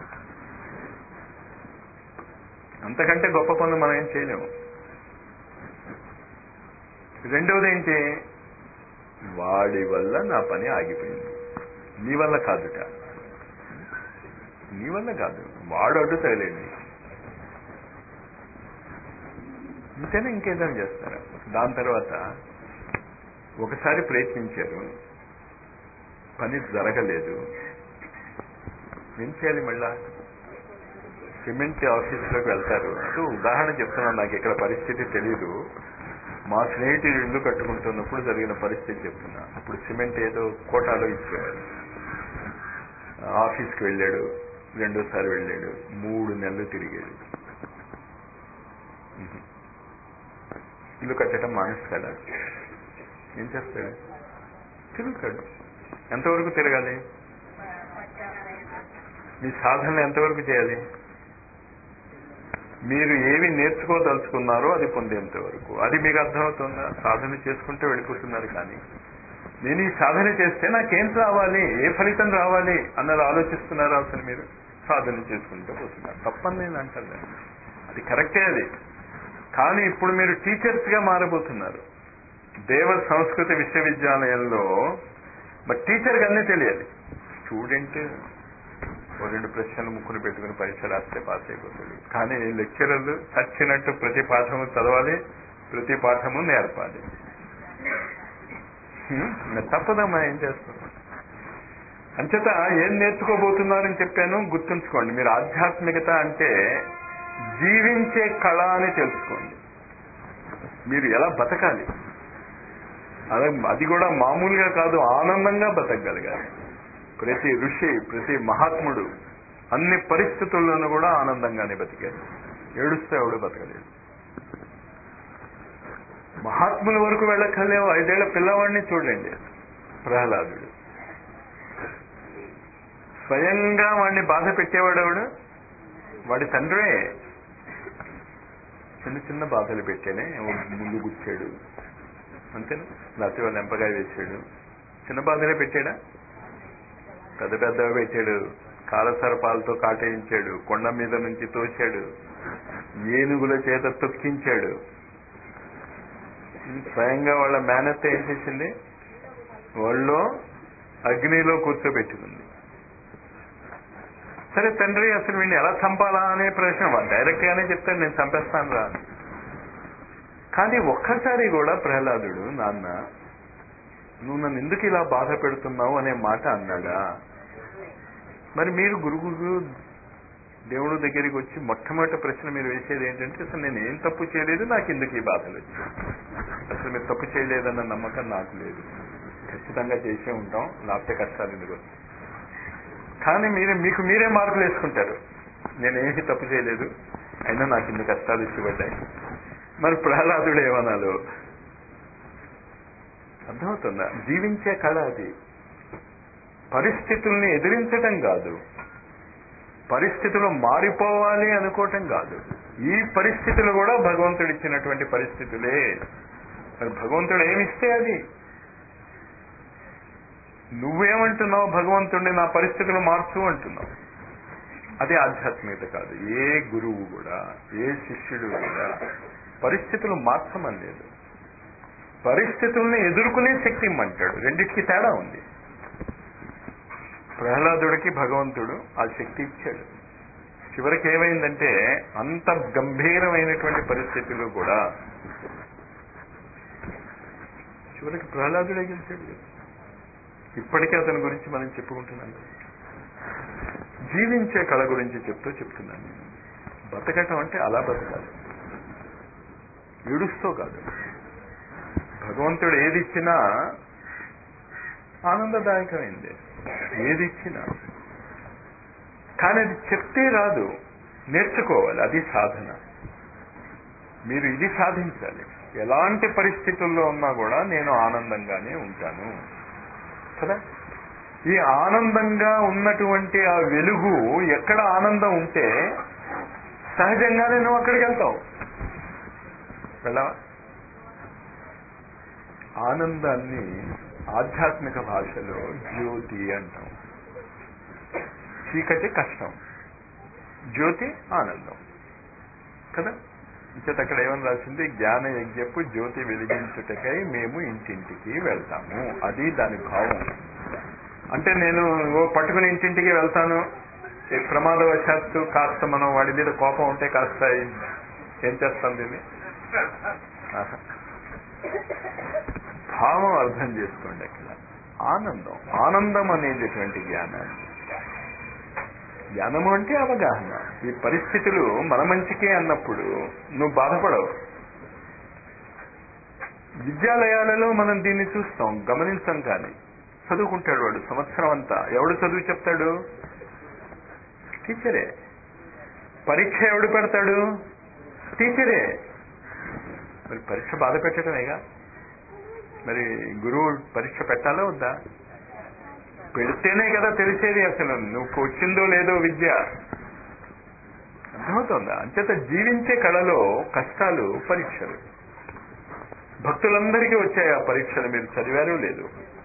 అంతకంటే గొప్ప పనులు మనం ఏం చేయలేము రెండవది ఏంటి వాడి వల్ల నా పని ఆగిపోయింది నీ వల్ల కాదుట నీ వల్ల కాదు వాడు అడ్డు తగలేండి ఇంతేనా ఇంకేదైనా చేస్తారా దాని తర్వాత ఒకసారి ప్రయత్నించారు పని జరగలేదు ఏం చేయాలి మళ్ళా సిమెంట్ ఆఫీస్లోకి వెళ్తారు అది ఉదాహరణ చెప్తున్నాను నాకు ఇక్కడ పరిస్థితి తెలీదు మా స్నేహితుడు ఇల్లు కట్టుకుంటున్నప్పుడు జరిగిన పరిస్థితి చెప్తున్నా అప్పుడు సిమెంట్ ఏదో కోటాలో ఇచ్చేవారు ఆఫీస్కి వెళ్ళాడు రెండోసారి వెళ్ళాడు మూడు నెలలు తిరిగాడు ఇల్లు కట్టడం మానేస్తాడా ఏం చేస్తాడు తిరుగుతాడు ఎంతవరకు తిరగాలి మీ సాధనలు ఎంతవరకు చేయాలి మీరు ఏవి నేర్చుకోదలుచుకున్నారో అది పొందేంత వరకు అది మీకు అర్థమవుతుందా సాధన చేసుకుంటూ వెళ్ళిపోతున్నారు కానీ నేను ఈ సాధన చేస్తే నాకేం రావాలి ఏ ఫలితం రావాలి అన్నది ఆలోచిస్తున్నారా అసలు మీరు సాధన చేసుకుంటూ పోతున్నారు తప్పని నేను అంటాను అది కరెక్టే అది కానీ ఇప్పుడు మీరు టీచర్స్ గా మారబోతున్నారు దేవ సంస్కృత విశ్వవిద్యాలయంలో మరి టీచర్కి అన్నీ తెలియాలి స్టూడెంట్ ఓ రెండు ప్రశ్నలు ముక్కును పెట్టుకుని పరీక్ష రాస్తే పాస్ అయిపోతాడు కానీ లెక్చరర్లు చచ్చినట్టు ప్రతి పాఠము చదవాలి ప్రతి పాఠము నేర్పాలి హ్మ్? ఇంకా తప్పదమ్మా ఏం చేస్తాం అంచేత ఏం నేర్చుకోబోతున్నారని చెప్పాను గుర్తుంచుకోండి మీరు ఆధ్యాత్మికత అంటే జీవించే కళ అని తెలుసుకోండి మీరు ఎలా బతకాలి అలా అది కూడా మామూలుగా కాదు ఆనందంగా బతకగలగాలి ప్రతి ఋషి ప్రతి మహాత్ముడు అన్ని పరిస్థితుల్లోనూ కూడా ఆనందంగానే బతికారు ఏడుస్తే ఎవడు బతకలేదు మహాత్ముల వరకు వెళ్ళక్కర్లేవు ఐదేళ్ల పిల్లవాడిని చూడండి ప్రహ్లాదుడు స్వయంగా వాడిని బాధ పెట్టేవాడు ఎవడు వాడి తండ్రే చిన్న చిన్న బాధలు పెట్టానే ముందు గుచ్చాడు అంతేనా లేకపోతే వాళ్ళు ఎంపగా వేసాడు చిన్న బాధలే పెట్టాడా పెద్ద పెద్దగా పెట్టాడు కాలసర్పాలతో కాటేయించాడు కొండ మీద నుంచి తోశాడు ఏనుగుల చేత తొక్కించాడు స్వయంగా వాళ్ళ మేనత్త ఏం చేసింది వాళ్ళలో అగ్నిలో కూర్చోబెట్టుకుంది సరే తండ్రి అసలు వీడిని ఎలా చంపాలా అనే ప్రశ్న డైరెక్ట్ గానే చెప్తాను నేను చంపేస్తాను రా అని. కానీ ఒక్కసారి కూడా ప్రహ్లాదుడు నాన్న నువ్వు నన్ను ఎందుకు ఇలా బాధ పెడుతున్నావు అనే మాట అన్నాడా మరి మీరు గురుగురు దేవుడు దగ్గరికి వచ్చి మొట్టమొదటి ప్రశ్న మీరు వేసేది ఏంటంటే అసలు నేను ఏం తప్పు చేయలేదు నాకు ఎందుకు ఈ బాధలు వచ్చాయి అసలు మీరు తప్పు చేయలేదన్న నమ్మకం నాకు లేదు ఖచ్చితంగా చేసే ఉంటాం లేకపోతే కష్టాలు ఎందుకు వస్తాయి. కానీ మీరు మీకు మీరే మార్కులు వేసుకుంటారు నేనేమి తప్పు చేయలేదు అయినా నాకు ఇన్ని కష్టాలు ఇచ్చిపడ్డాయి మరి ప్రహ్లాదుడు ఏమన్నాడు అర్థమవుతుందా జీవించే కళ అది పరిస్థితుల్ని ఎదిరించటం కాదు పరిస్థితులు మారిపోవాలి అనుకోవటం కాదు ఈ పరిస్థితులు కూడా భగవంతుడు ఇచ్చినటువంటి పరిస్థితులే మరి భగవంతుడు ఏమిస్తే అది నువ్వేమంటున్నావు భగవంతుడిని నా పరిస్థితులు మార్చు అంటున్నావు అది ఆధ్యాత్మికత కాదు ఏ గురువు కూడా ఏ శిష్యుడు కూడా పరిస్థితులు మార్చమని లేదు పరిస్థితుల్ని ఎదుర్కొనే శక్తి ఇమ్మంటాడు రెండింటికి తేడా ఉంది ప్రహ్లాదుడికి భగవంతుడు ఆ శక్తి ఇచ్చాడు చివరికి ఏమైందంటే అంత గంభీరమైనటువంటి పరిస్థితులు కూడా చివరికి ప్రహ్లాదుడే గెలిచాడు కదా. ఇప్పటికే అతని గురించి మనం చెప్పుకుంటున్నాం కదా. జీవించే కళ గురించి చెప్తూ చెప్తున్నాను బతకటం అంటే అలా బతకాలి ఏడుస్తూ కాదు భగవంతుడు ఏది ఇచ్చినా ఆనందదాయకమైంది ఏది ఇచ్చినా కానీ అది చెప్తే రాదు నేర్చుకోవాలి అది సాధన మీరు ఇది సాధించాలి ఎలాంటి పరిస్థితుల్లో ఉన్నా కూడా నేను ఆనందంగానే ఉంటాను కదా ఈ ఆనందంగా ఉన్నటువంటి ఆ వెలుగు ఎక్కడ ఆనందం ఉంటే సహజంగానే నువ్వు అక్కడికి వెళ్తావు వెళ్ళవా ఆనందాన్ని ఆధ్యాత్మిక భాషలో జ్యోతి అంటాం చీకటి కష్టం జ్యోతి ఆనందం కదా ఇంచేత అక్కడ ఏమని రాసింది జ్ఞాన యజ్ఞపు జ్యోతి వెలిగించుటకై మేము ఇంటింటికి వెళ్తాము అది దాని భావం అంటే నేను ఓ పట్టుకుని ఇంటింటికి వెళ్తాను ఈ ప్రమాదవశాత్తు కాస్త మనం వాడి మీద కోపం ఉంటే కాస్త ఏం చేస్తాం దీన్ని ఆహా. భావం అర్థం చేసుకోండి అక్కడ ఆనందం ఆనందం అనేటటువంటి జ్ఞానాన్ని జ్ఞానము అంటే అవగాహన ఈ పరిస్థితులు మన మంచికే అన్నప్పుడు నువ్వు బాధపడవు విద్యాలయాలలో మనం దీన్ని చూస్తాం గమనించం కానీ చదువుకుంటాడు వాడు సంవత్సరం అంతా ఎవడు చదువు చెప్తాడు టీచరే పరీక్ష ఎవడు పెడతాడు టీచరే మరి పరీక్ష బాధ పెట్టడమేగా మరి గురువు పరీక్ష పెట్టాలా వద్దా పెడితేనే కదా తెలిసేది అసలు నువ్వు వచ్చిందో లేదో విద్య అర్థమవుతుందా అంచేత జీవించే కళలో కష్టాలు పరీక్షలు భక్తులందరికీ వచ్చాయి ఆ పరీక్షలు మీరు చదివారో లేదు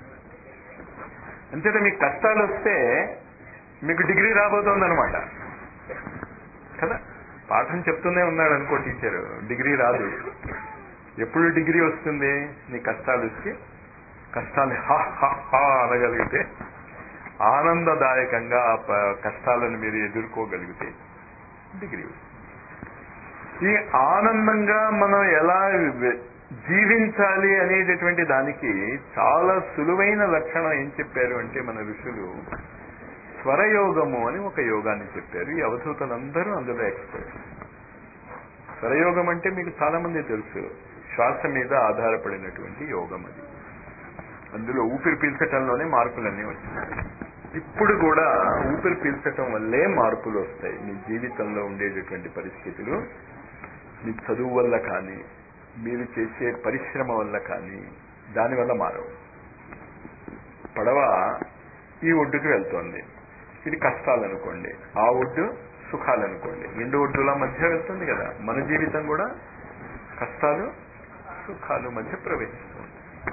అంచేత మీకు కష్టాలు వస్తే మీకు డిగ్రీ రాబోతోందనమాట కదా పాఠం చెప్తూనే ఉన్నాడు అనుకో టీచర్ డిగ్రీ రాదు ఎప్పుడు డిగ్రీ వస్తుంది నీ కష్టాలు వచ్చి కష్టాన్ని హా హా హా అనగలిగితే ఆనందదాయకంగా ఆ ప- కష్టాలను మీరు ఎదుర్కోగలిగితే డిగ్రీ వస్తుంది. ఈ ఆనందంగా మనం ఎలా వె- జీవించాలి అనేటటువంటి దానికి చాలా సులువైన లక్షణం ఏం చెప్పారు అంటే మన ఋషులు స్వరయోగము అని ఒక యోగాన్ని చెప్పారు ఈ అవధూతలందరూ అందులో ఎక్స్పర్ట్స్ స్వరయోగం అంటే మీకు చాలా మంది తెలుసు శ్వాస మీద ఆధారపడినటువంటి యోగం అది అందులో ఊపిరి పీల్చటంలోనే మార్పులన్నీ వచ్చినాయి ఇప్పుడు కూడా ఊపిరి పీల్చటం వల్లే మార్పులు వస్తాయి మీ జీవితంలో ఉండేటటువంటి పరిస్థితులు మీ చదువు వల్ల కానీ మీరు చేసే పరిశ్రమ వల్ల కానీ దానివల్ల మారవు పడవ ఈ ఒడ్డుకు వెళ్తోంది ఇది కష్టాలు అనుకోండి ఆ ఒడ్డు సుఖాలు అనుకోండి రెండు ఒడ్డుల మధ్య వెళ్తుంది కదా మన జీవితం కూడా కష్టాలు సుఖాలు మధ్య ప్రవేశిస్తుంది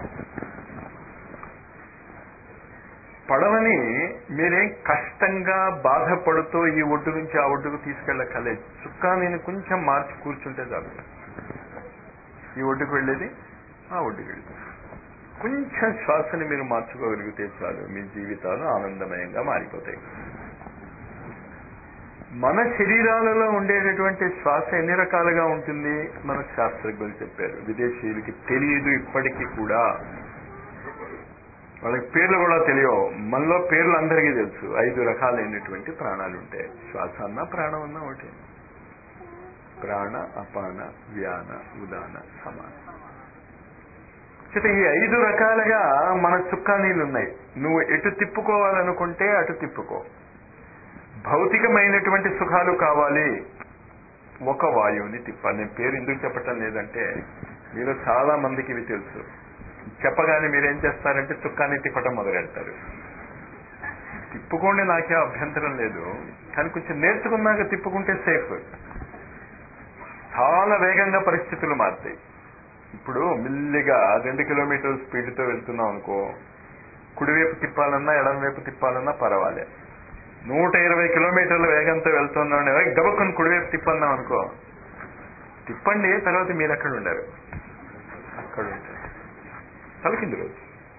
పడవని మీరేం కష్టంగా బాధపడుతూ ఈ ఒడ్డు నుంచి ఆ ఒడ్డుకు తీసుకెళ్ళక్కర్లేదు చుక్కా నేను కొంచెం మార్చి కూర్చుంటే చాలు ఈ ఒడ్డుకు వెళ్ళేది ఆ ఒడ్డుకు వెళ్ళేది కొంచెం శ్వాసని మీరు మార్చుకోగలిగితే చాలు మీ జీవితాలు ఆనందమయంగా మారిపోతాయి మన శరీరాలలో ఉండేటటువంటి శ్వాస ఎన్ని రకాలుగా ఉంటుంది మన శాస్త్రజ్ఞులు చెప్పారు విదేశీయులకి తెలియదు ఇప్పటికీ కూడా వాళ్ళకి పేర్లు కూడా తెలియవు మనలో పేర్లు అందరికీ తెలుసు ఐదు రకాలైనటువంటి ప్రాణాలు ఉంటాయి శ్వాస అన్న ప్రాణం అన్న ఒకటి ప్రాణ అపాన వ్యాన ఉదాన సమాన చేత ఈ ఐదు రకాలుగా మన చుక్కా నీళ్ళు ఉన్నాయి నువ్వు ఎటు తిప్పుకోవాలనుకుంటే అటు తిప్పుకో భౌతికమైనటువంటి సుఖాలు కావాలి ఒక వాయువుని తిప్పాలి నేను పేరు ఎందుకు చెప్పటం లేదంటే మీరు చాలా మందికి ఇవి తెలుసు చెప్పగానే మీరేం చేస్తారంటే చుక్కాన్ని తిప్పటం మొదలెడతారు తిప్పుకోండి నాకే అభ్యంతరం లేదు కానీ కొంచెం నేర్చుకున్నాక తిప్పుకుంటే సేఫ్ చాలా వేగంగా పరిస్థితులు మారుతాయి ఇప్పుడు మెల్లిగా రెండు కిలోమీటర్ స్పీడ్తో వెళ్తున్నాం అనుకో కుడివైపు తిప్పాలన్నా ఎడమవైపు తిప్పాలన్నా పర్వాలే నూట ఇరవై కిలోమీటర్ల వేగంతో వెళ్తున్నాం గబక్కుని కుడివైపు తిప్పన్నాం అనుకో తిప్పండి తర్వాత మీరు అక్కడ ఉండారు అక్కడ ఉంటారు తలకింది రోజు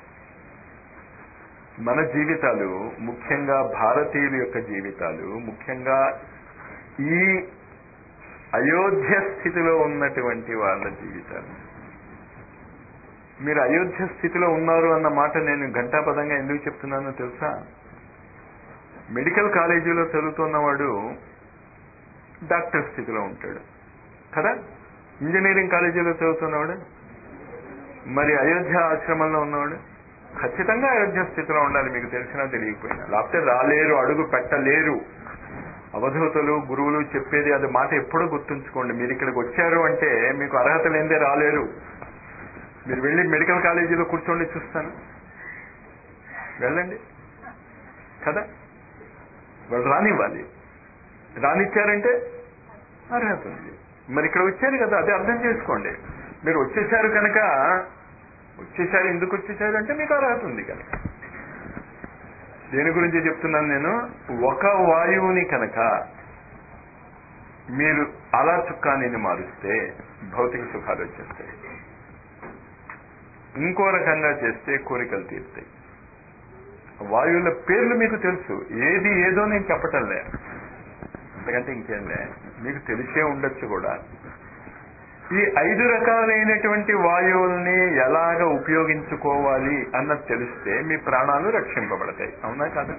మన జీవితాలు ముఖ్యంగా భారతీయుల యొక్క జీవితాలు ముఖ్యంగా ఈ అయోధ్య స్థితిలో ఉన్నటువంటి వాళ్ళ జీవితాలు మీరు అయోధ్య స్థితిలో ఉన్నారు అన్న మాట నేను ఘంటాపదంగా ఎందుకు చెప్తున్నానో తెలుసా మెడికల్ కాలేజీలో చదువుతున్నవాడు డాక్టర్ స్థితిలో ఉంటాడు కదా ఇంజనీరింగ్ కాలేజీలో చదువుతున్నవాడు మరి అయోధ్య ఆశ్రమంలో ఉన్నవాడు ఖచ్చితంగా అయోధ్య స్థితిలో ఉండాలి మీకు తెలిసినా తెలియకపోయినా లేకపోతే రాలేరు అడుగు పెట్టలేరు అవధూతలు గురువులు చెప్పేది అది మాట ఎప్పుడూ గుర్తుంచుకోండి మీరు ఇక్కడికి వచ్చారు అంటే మీకు అర్హత లేదే రాలేరు మీరు వెళ్ళి మెడికల్ కాలేజీలో కూర్చోండి చూస్తాను వెళ్ళండి కదా వాళ్ళు రానివ్వాలి రానిచ్చారంటే అర్హత ఉంది మరి ఇక్కడ వచ్చారు కదా అదే అర్థం చేసుకోండి మీరు వచ్చేసారు కనుక వచ్చేసారు ఎందుకు వచ్చేసారు అంటే మీకు అర్హత ఉంది కనుక దేని గురించి చెప్తున్నాను నేను ఒక వాయువుని కనుక మీరు అలా చుక్కానిని మారుస్తే భౌతిక సుఖాలు వచ్చేస్తాయి ఇంకో రకంగా చేస్తే కోరికలు తీరుతాయి వాయువుల పేర్లు మీకు తెలుసు ఏది ఏదో నేను చెప్పటం లే అంతకంటే ఇంకేం లే మీకు తెలిసే ఉండొచ్చు కూడా ఈ ఐదు రకాలైనటువంటి వాయువుల్ని ఎలాగ ఉపయోగించుకోవాలి అన్నది తెలిస్తే మీ ప్రాణాలు రక్షింపబడతాయి అవునా కాదా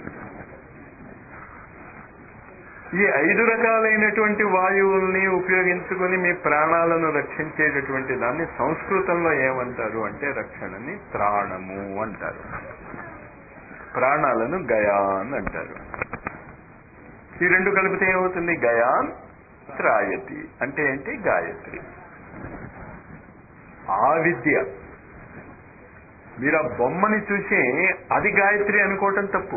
ఈ ఐదు రకాలైనటువంటి వాయువుల్ని ఉపయోగించుకుని మీ ప్రాణాలను రక్షించేటటువంటి దాన్ని సంస్కృతంలో ఏమంటారు అంటే రక్షణని త్రాణము అంటారు ప్రాణాలను గయాన్ అంటారు ఈ రెండు కలిపితే ఏమవుతుంది గయాన్ త్రాయతి అంటే ఏంటి గాయత్రి ఆ విద్య మీరు ఆ బొమ్మని చూసి అది గాయత్రి అనుకోవటం తప్పు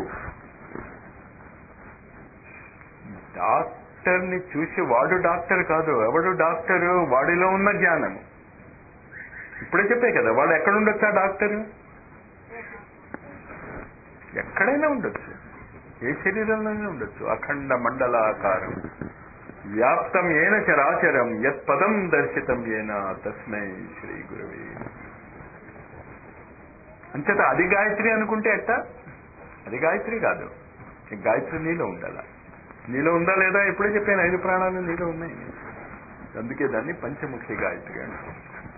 డాక్టర్ని చూసి వాడు డాక్టర్ కాదు ఎవడు డాక్టరు వాడిలో ఉన్న జ్ఞానం ఇప్పుడే చెప్పే కదా వాడు ఎక్కడుండొచ్చు ఆ డాక్టరు ఎక్కడైనా ఉండొచ్చు ఏ శరీరంలోనే ఉండొచ్చు అఖండ మండలాకారం వ్యాప్తం ఏన చరాచరం యత్ పదం దర్శితం ఏన తస్మై శ్రీ గురవే అంచేత అది గాయత్రి అనుకుంటే ఎట్ట అది గాయత్రి కాదు ఈ గాయత్రి నీలో ఉండాల నీలో ఉందా లేదా ఎప్పుడే చెప్పాను ఐదు ప్రాణాలు నీలో ఉన్నాయి అందుకే దాన్ని పంచముఖి గాయత్రి అంటారు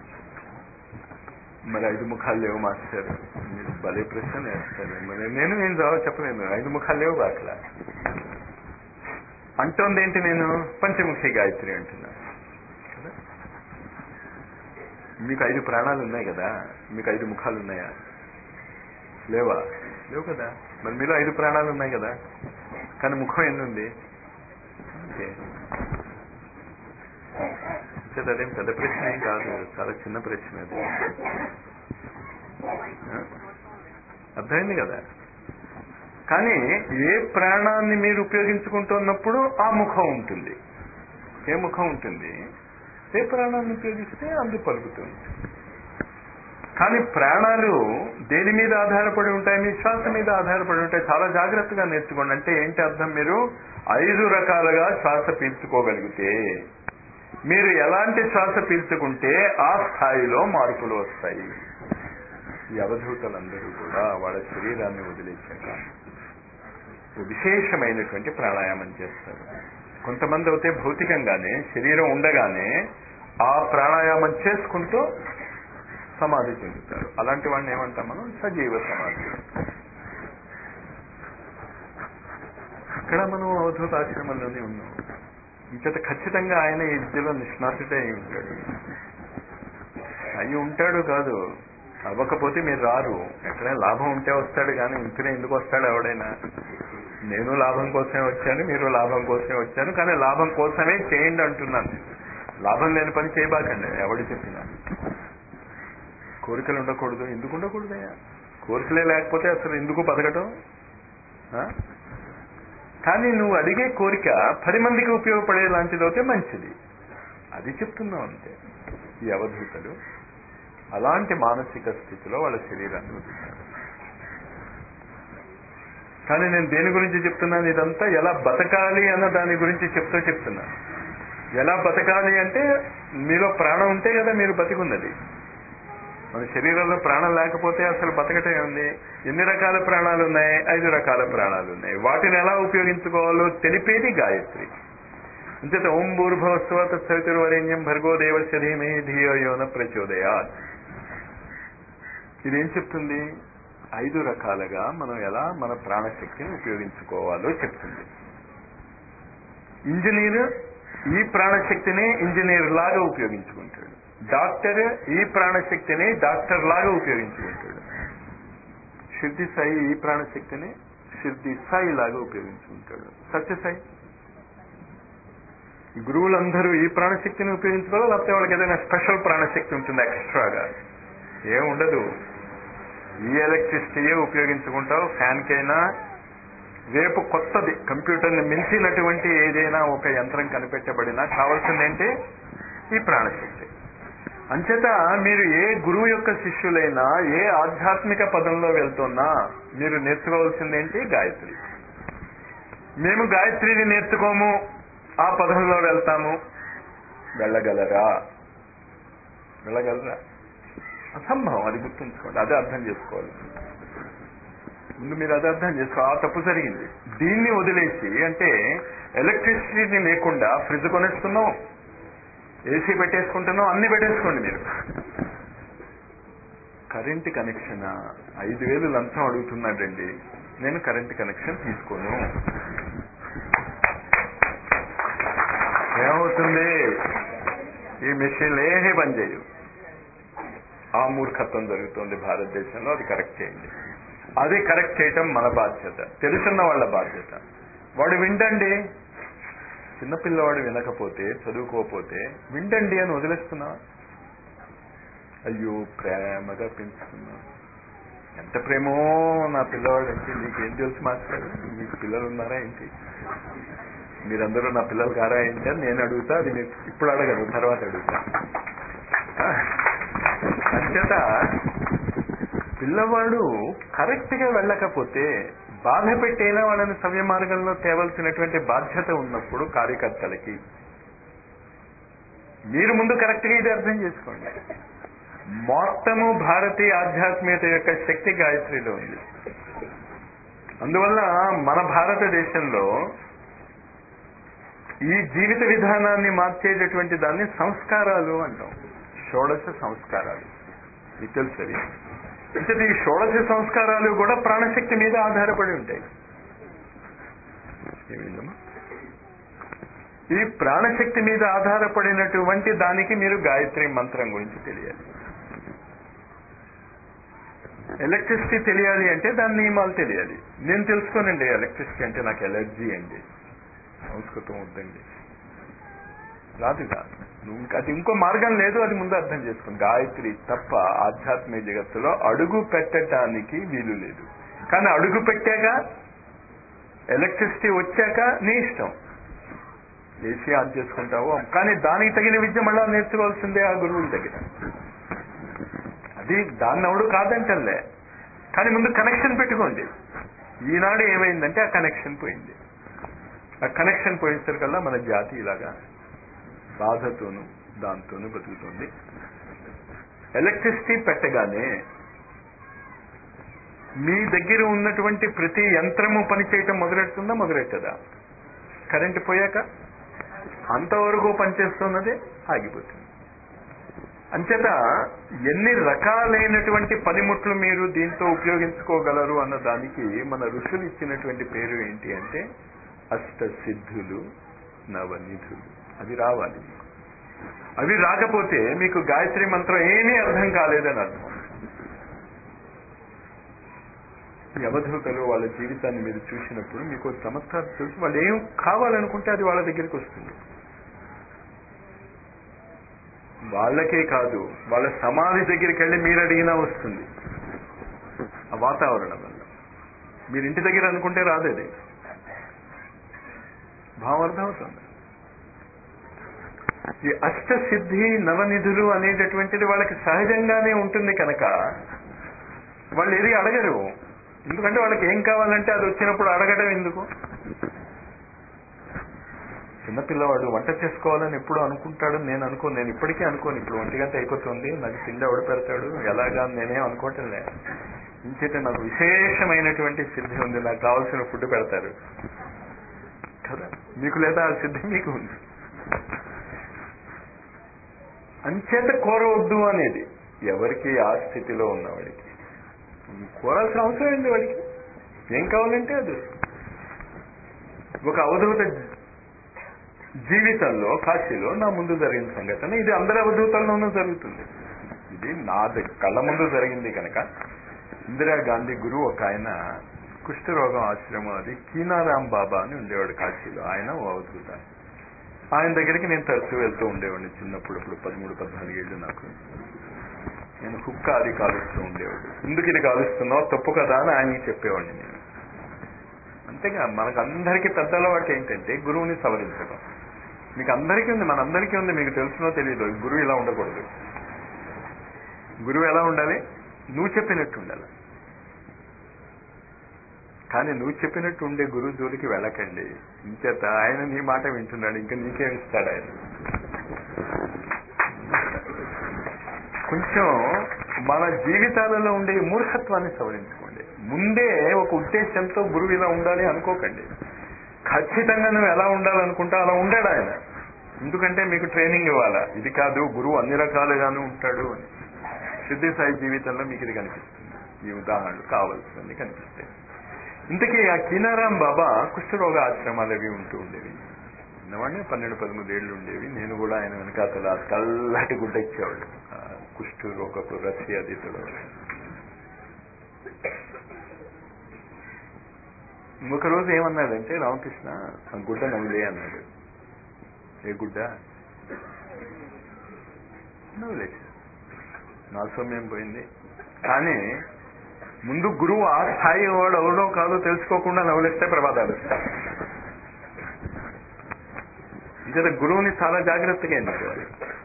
మరి ఐదు ముఖాలు లేవు మాస్టర్ మీరు భలే ప్రశ్న వేస్తారు మరి నేను ఏం జవాబు చెప్పలేను ఐదు ముఖాలు లేవు అట్లా అంటోంది ఏంటి నేను పంచముఖి గాయత్రి అంటున్నా కదా? మీకు ఐదు ప్రాణాలు ఉన్నాయి కదా మీకు ఐదు ముఖాలు ఉన్నాయా లేవా లేవు కదా మరి మీలో ఐదు ప్రాణాలు ఉన్నాయి కదా కానీ ముఖం ఎన్నుంది ఓకే అంటే అదేం పెద్ద ప్రశ్న ఏం కాదు చాలా చిన్న ప్రశ్న అది ఆ? అర్థమైంది కదా కానీ ఏ ప్రాణాన్ని మీరు ఉపయోగించుకుంటున్నప్పుడు ఆ ముఖం ఉంటుంది ఏ ముఖం ఉంటుంది ఏ ప్రాణాన్ని ఉపయోగిస్తే అందు పలుకుతుంది కానీ ప్రాణాలు దేని మీద ఆధారపడి ఉంటాయి మీ శ్వాస మీద ఆధారపడి ఉంటాయి చాలా జాగ్రత్తగా నేర్చుకోండి అంటే ఏంటి అర్థం మీరు ఐదు రకాలుగా శ్వాస పీల్చుకోగలిగితే మీరు ఎలాంటి శ్వాస పీల్చుకుంటే ఆ స్థాయిలో మార్పులు వస్తాయి ఈ అవధూతలందరూ కూడా వాళ్ళ శరీరాన్ని వదిలేశాక ఓ విశేషమైనటువంటి ప్రాణాయామం చేస్తారు కొంతమంది అయితే భౌతికంగానే శరీరం ఉండగానే ఆ ప్రాణాయామం చేసుకుంటూ సమాధి చెందుతారు అలాంటి వాడిని ఏమంటాం మనం సజీవ సమాధి ఇక్కడ మనం అవధూత ఆశ్రమంలోనే ఉన్నాం ఇంకత ఖచ్చితంగా ఆయన ఈ విద్యలో నిష్ణాతుడే అయి ఉంటాడు అయి ఉంటాడు కాదు అవ్వకపోతే మీరు రారు ఎక్కడైనా లాభం ఉంటే వస్తాడు కానీ ఉంటేనే ఎందుకు వస్తాడు ఎవడైనా నేను లాభం కోసమే వచ్చాను మీరు లాభం కోసమే వచ్చాను కానీ లాభం కోసమే చేయండి అంటున్నాను లాభం లేని పని చేయబాకండి ఎవడు చెప్పినా కోరికలు ఉండకూడదు ఎందుకు ఉండకూడదయ్యా కోరికలే లేకపోతే అసలు ఎందుకు బతకటం ఆ? కానీ నువ్వు అడిగే కోరిక పది మందికి ఉపయోగపడే లాంటిదైతే మంచిది అది చెప్తున్నావు అంతే ఈ అవధూతలు అలాంటి మానసిక స్థితిలో వాళ్ళ శరీరాన్ని వదులుతారు కానీ నేను దేని గురించి చెప్తున్నాను ఇదంతా ఎలా బతకాలి అన్న దాని గురించి చెప్తూ చెప్తున్నాను ఎలా బతకాలి అంటే మీలో ప్రాణం ఉంటే కదా మీరు బతికున్నది మన శరీరంలో ప్రాణం లేకపోతే అసలు బతకటే ఉంది ఎన్ని రకాల ప్రాణాలు ఉన్నాయి ఐదు రకాల ప్రాణాలు ఉన్నాయి వాటిని ఎలా ఉపయోగించుకోవాలో తెలిపేది గాయత్రి అంచేత ఓం భూర్భవస్వ తత్సవితుర్వరేణ్యం భర్గో దేవస్య ధీమే ధియో యోన ప్రచోదయాత్ ఇదేం చెప్తుంది ఐదు రకాలుగా మనం ఎలా మన ప్రాణశక్తిని ఉపయోగించుకోవాలో చెప్తుంది ఇంజనీర్ ఈ ప్రాణశక్తిని ఇంజనీర్ లాగా ఉపయోగించుకుంటాడు డాక్టర్ ఈ ప్రాణశక్తిని డాక్టర్ లాగా ఉపయోగించుకుంటాడు సిద్ధి సాయి ఈ ప్రాణశక్తిని సిద్ధి సాయి లాగా ఉపయోగించుకుంటాడు సత్యసాయి గురువులందరూ ఈ ప్రాణశక్తిని ఉపయోగించుకోవాలి లేకపోతే వాళ్ళకి ఏదైనా స్పెషల్ ప్రాణశక్తి ఉంటుంది ఎక్స్ట్రాగా ఏం ఉండదు ఈ ఎలక్ట్రిసిటీయే ఉపయోగించుకుంటావు ఫ్యాన్కైనా రేపు కొత్తది కంప్యూటర్ని మించినటువంటి ఏదైనా ఒక యంత్రం కనిపెట్టబడినా కావాల్సింది ఏంటి ఈ ప్రాణశక్తి అంచేత మీరు ఏ గురువు యొక్క శిష్యులైనా ఏ ఆధ్యాత్మిక పదంలో వెళ్తున్నా మీరు నేర్చుకోవాల్సింది ఏంటి గాయత్రి మేము గాయత్రిని నేర్చుకోము ఆ పదంలో వెళ్తాము వెళ్ళగలరా వెళ్ళగలరా అసంభవం అది గుర్తుంచుకోండి అదే అర్థం చేసుకోవాలి ముందు మీరు అదే అర్థం చేసుకో ఆ తప్పు జరిగింది దీన్ని వదిలేసి అంటే ఎలక్ట్రిసిటీ లేకుండా ఫ్రిడ్జ్ కొనేస్తున్నాం ఏసీ పెట్టేసుకుంటున్నాం అన్ని పెట్టేసుకోండి మీరు కరెంట్ కనెక్షన్ ఐదు వేలు లంచం అడుగుతున్నాడండి నేను కరెంట్ కనెక్షన్ తీసుకోను ఏమవుతుంది ఈ మెషిన్లు ఏమీ పని చేయవు ఆ మూర్ఖత్వం జరుగుతుంది భారతదేశంలో అది కరెక్ట్ చేయండి అది కరెక్ట్ చేయటం మన బాధ్యత తెలుసున్న వాళ్ళ బాధ్యత వాడు వింటండి చిన్నపిల్లవాడు వినకపోతే చదువుకోకపోతే వింటండి అని వదిలేస్తున్నా అయ్యో ప్రేమగా పెంచుతున్నాను ఎంత ప్రేమో నా పిల్లవాడు అంటే నీకేం తెలుసు మాస్టర్ మీకు పిల్లలు ఉన్నారా ఏంటి మీరందరూ నా పిల్లలు కారా ఏంటి అని నేను అడుగుతా అది మీకు ఇప్పుడు అడగదు తర్వాత అడుగుతా అంచేత పిల్లవాడు కరెక్ట్ గా వెళ్ళకపోతే బాధ పెట్టైనా వాళ్ళని సవ్య మార్గంలో తేవలసినటువంటి బాధ్యత ఉన్నప్పుడు కార్యకర్తలకి మీరు ముందు కరెక్ట్ గా ఇది అర్థం చేసుకోండి మొత్తము భారతీయ ఆధ్యాత్మికత యొక్క శక్తి గాయత్రిలో ఉంది అందువల్ల మన భారతదేశంలో ఈ జీవిత విధానాన్ని మార్చేటటువంటి దాన్ని సంస్కారాలు అంటాం షోడశ సంస్కారాలు మీకు తెలుసు అది అంటే ఈ షోడశ సంస్కారాలు కూడా ప్రాణశక్తి మీద ఆధారపడి ఉంటాయి ఏమైందమ్మా ఈ ప్రాణశక్తి మీద ఆధారపడినటువంటి దానికి మీరు గాయత్రి మంత్రం గురించి తెలియాలి ఎలక్ట్రిసిటీ తెలియాలి అంటే దాని నియమాలు తెలియాలి నేను తెలుసుకోనండి ఎలక్ట్రిసిటీ అంటే నాకు ఎలర్జీ అండి సంస్కృతం వద్దండి రాదుగా నువ్వు ఇంకా అది ఇంకో మార్గం లేదు అది ముందు అర్థం చేసుకోండి గాయత్రి తప్ప ఆధ్యాత్మిక జగత్తులో అడుగు పెట్టడానికి వీలు లేదు కానీ అడుగు పెట్టాక ఎలక్ట్రిసిటీ వచ్చాక నీ ఇష్టం ఏసీ ఆన్ చేసుకుంటావు కానీ దానికి తగిన విద్య మళ్ళా నేర్చుకోవాల్సిందే ఆ గురువుల దగ్గర అది దాన్ని ఎవడు కాదంటలే కానీ ముందు కనెక్షన్ పెట్టుకోండి ఈనాడు ఏమైందంటే ఆ కనెక్షన్ పోయింది ఆ కనెక్షన్ పోయేసరికల్లా మన జాతి ఇలాగా బాధతోనూ దాంతోనూ బతుకుతుంది ఎలక్ట్రిసిటీ పెట్టగానే మీ దగ్గర ఉన్నటువంటి ప్రతి యంత్రము పనిచేయటం మొదలెడుతుందా మొదలెట్టదా కరెంటు పోయాక అంతవరకు పనిచేస్తున్నదే ఆగిపోతుంది అంచేత ఎన్ని రకాలైనటువంటి పనిముట్లు మీరు దీంతో ఉపయోగించుకోగలరు అన్న దానికి మన ఋషులు ఇచ్చినటువంటి పేరు ఏంటి అంటే అష్టసిద్ధులు నవనిధులు అవి రావాలి మీకు అవి రాకపోతే మీకు గాయత్రి మంత్రం ఏమీ అర్థం కాలేదని అర్థం ఈ అవధూతలు వాళ్ళ జీవితాన్ని మీరు చూసినప్పుడు మీకు చమత్కారం తెలుసు వాళ్ళు ఏం కావాలనుకుంటే అది వాళ్ళ దగ్గరికి వస్తుంది వాళ్ళకే కాదు వాళ్ళ సమాధి దగ్గరికి వెళ్ళి మీరు అడిగినా వస్తుంది ఆ వాతావరణం వల్ల మీరు ఇంటి దగ్గర అనుకుంటే రాదు అది భావం అర్థమవుతుంది ఈ అష్టసిద్ధి నవనిధులు అనేటటువంటిది వాళ్ళకి సహజంగానే ఉంటుంది కనుక వాళ్ళు ఏది అడగరు ఎందుకంటే వాళ్ళకి ఏం కావాలంటే అది వచ్చినప్పుడు అడగడం ఎందుకు చిన్నపిల్లవాడు వంట చేసుకోవాలని ఎప్పుడు అనుకుంటాడు నేను అనుకోను నేను ఇప్పటికీ అనుకోను ఇప్పుడు ఒంటి గంట అయిపోతుంది నాకు తిండి ఎవడు పెడతాడు ఎలాగా నేనేం అనుకోవటం లే ఇంచేత నాకు విశేషమైనటువంటి సిద్ధి ఉంది నాకు కావాల్సిన ఫుడ్ పెడతారు కదా మీకు లేదా ఆ సిద్ధి మీకు ఉంది అంచేత కోరవద్దు అనేది ఎవరికి ఆ స్థితిలో ఉన్నవాడికి కోరాల్సిన అవసరం ఏంటి వాడికి ఏం కావాలంటే అది ఒక అవధూత జీవితంలో కాశీలో నా ముందు జరిగిన సంఘటన ఇది అందరి అవధూతల్లోనూ జరుగుతుంది ఇది నా దగ్గ- కళ్ళ ముందు జరిగింది కనుక ఇందిరాగాంధీ గురువు ఒక ఆయన కుష్ఠరోగం ఆశ్రమం అది కీనారాం బాబా అని ఉండేవాడు కాశీలో ఆయన ఓ అవధూత ఆయన దగ్గరికి నేను తరచూ వెళ్తూ ఉండేవాడిని చిన్నప్పుడు ఇప్పుడు పదమూడు పద్నాలుగేళ్ళు నాకు నేను హుక్క అది కాలుస్తూ ఉండేవాడు ఎందుకు ఇది కాలుస్తున్నావు తప్పు కదా అని ఆయనకి చెప్పేవాడిని నేను అంతేగా మనకు అందరికీ పెద్ద అలవాటు ఏంటంటే గురువుని సవరించడం మీకు అందరికీ ఉంది మనందరికీ ఉంది మీకు తెలుసునో తెలియదు గురువు ఇలా ఉండకూడదు గురువు ఎలా ఉండాలి నువ్వు చెప్పినట్టు ఉండాలి కానీ నువ్వు చెప్పినట్టు ఉండే గురువు జోలికి వెళ్ళకండి ఇంచేత ఆయన నీ మాట వింటున్నాడు ఇంకా నీకేం ఇస్తాడు ఆయన కొంచెం మన జీవితాలలో ఉండే ఈ మూర్ఖత్వాన్ని సవరించుకోండి ముందే ఒక ఉద్దేశంతో గురువు ఇలా ఉండాలి అనుకోకండి ఖచ్చితంగా నువ్వు ఎలా ఉండాలనుకుంటా అలా ఉండాడు ఆయన ఎందుకంటే మీకు ట్రైనింగ్ ఇవ్వాలా ఇది కాదు గురువు అన్ని రకాలుగాను ఉంటాడు అని సిద్ధి సాయి జీవితంలో మీకు ఇది కనిపిస్తుంది ఈ ఉదాహరణలు కావాల్సినవి కనిపిస్తాయి ఇంతకీ ఆ కినారాం బాబా కుష్ఠరోగ ఆశ్రమాలు అవి ఉంటూ ఉండేవి చిన్నవాడిని పన్నెండు పదమూడు ఏళ్ళు ఉండేవి నేను కూడా ఆయన వెనకాతల తెల్లటి గుడ్డ ఇచ్చేవాడు ఆ కుష్ఠు రోగపు రసి అది తొడవడం. ఒక రోజు ఏమన్నాడంటే రామకృష్ణ ఆ గుడ్డ నవ్వులే అన్నాడు ఏ గుడ్డ నవ్వులేసి నా సౌమ్యం పోయింది కానీ ముందు గురువు ఆ స్థాయి వాడు ఎవడో కాదో తెలుసుకోకుండా నవలిస్తే ప్రమాదాలు వస్తాయి ఇంకా గురువుని చాలా జాగ్రత్తగా ఎన్నుకోవాలి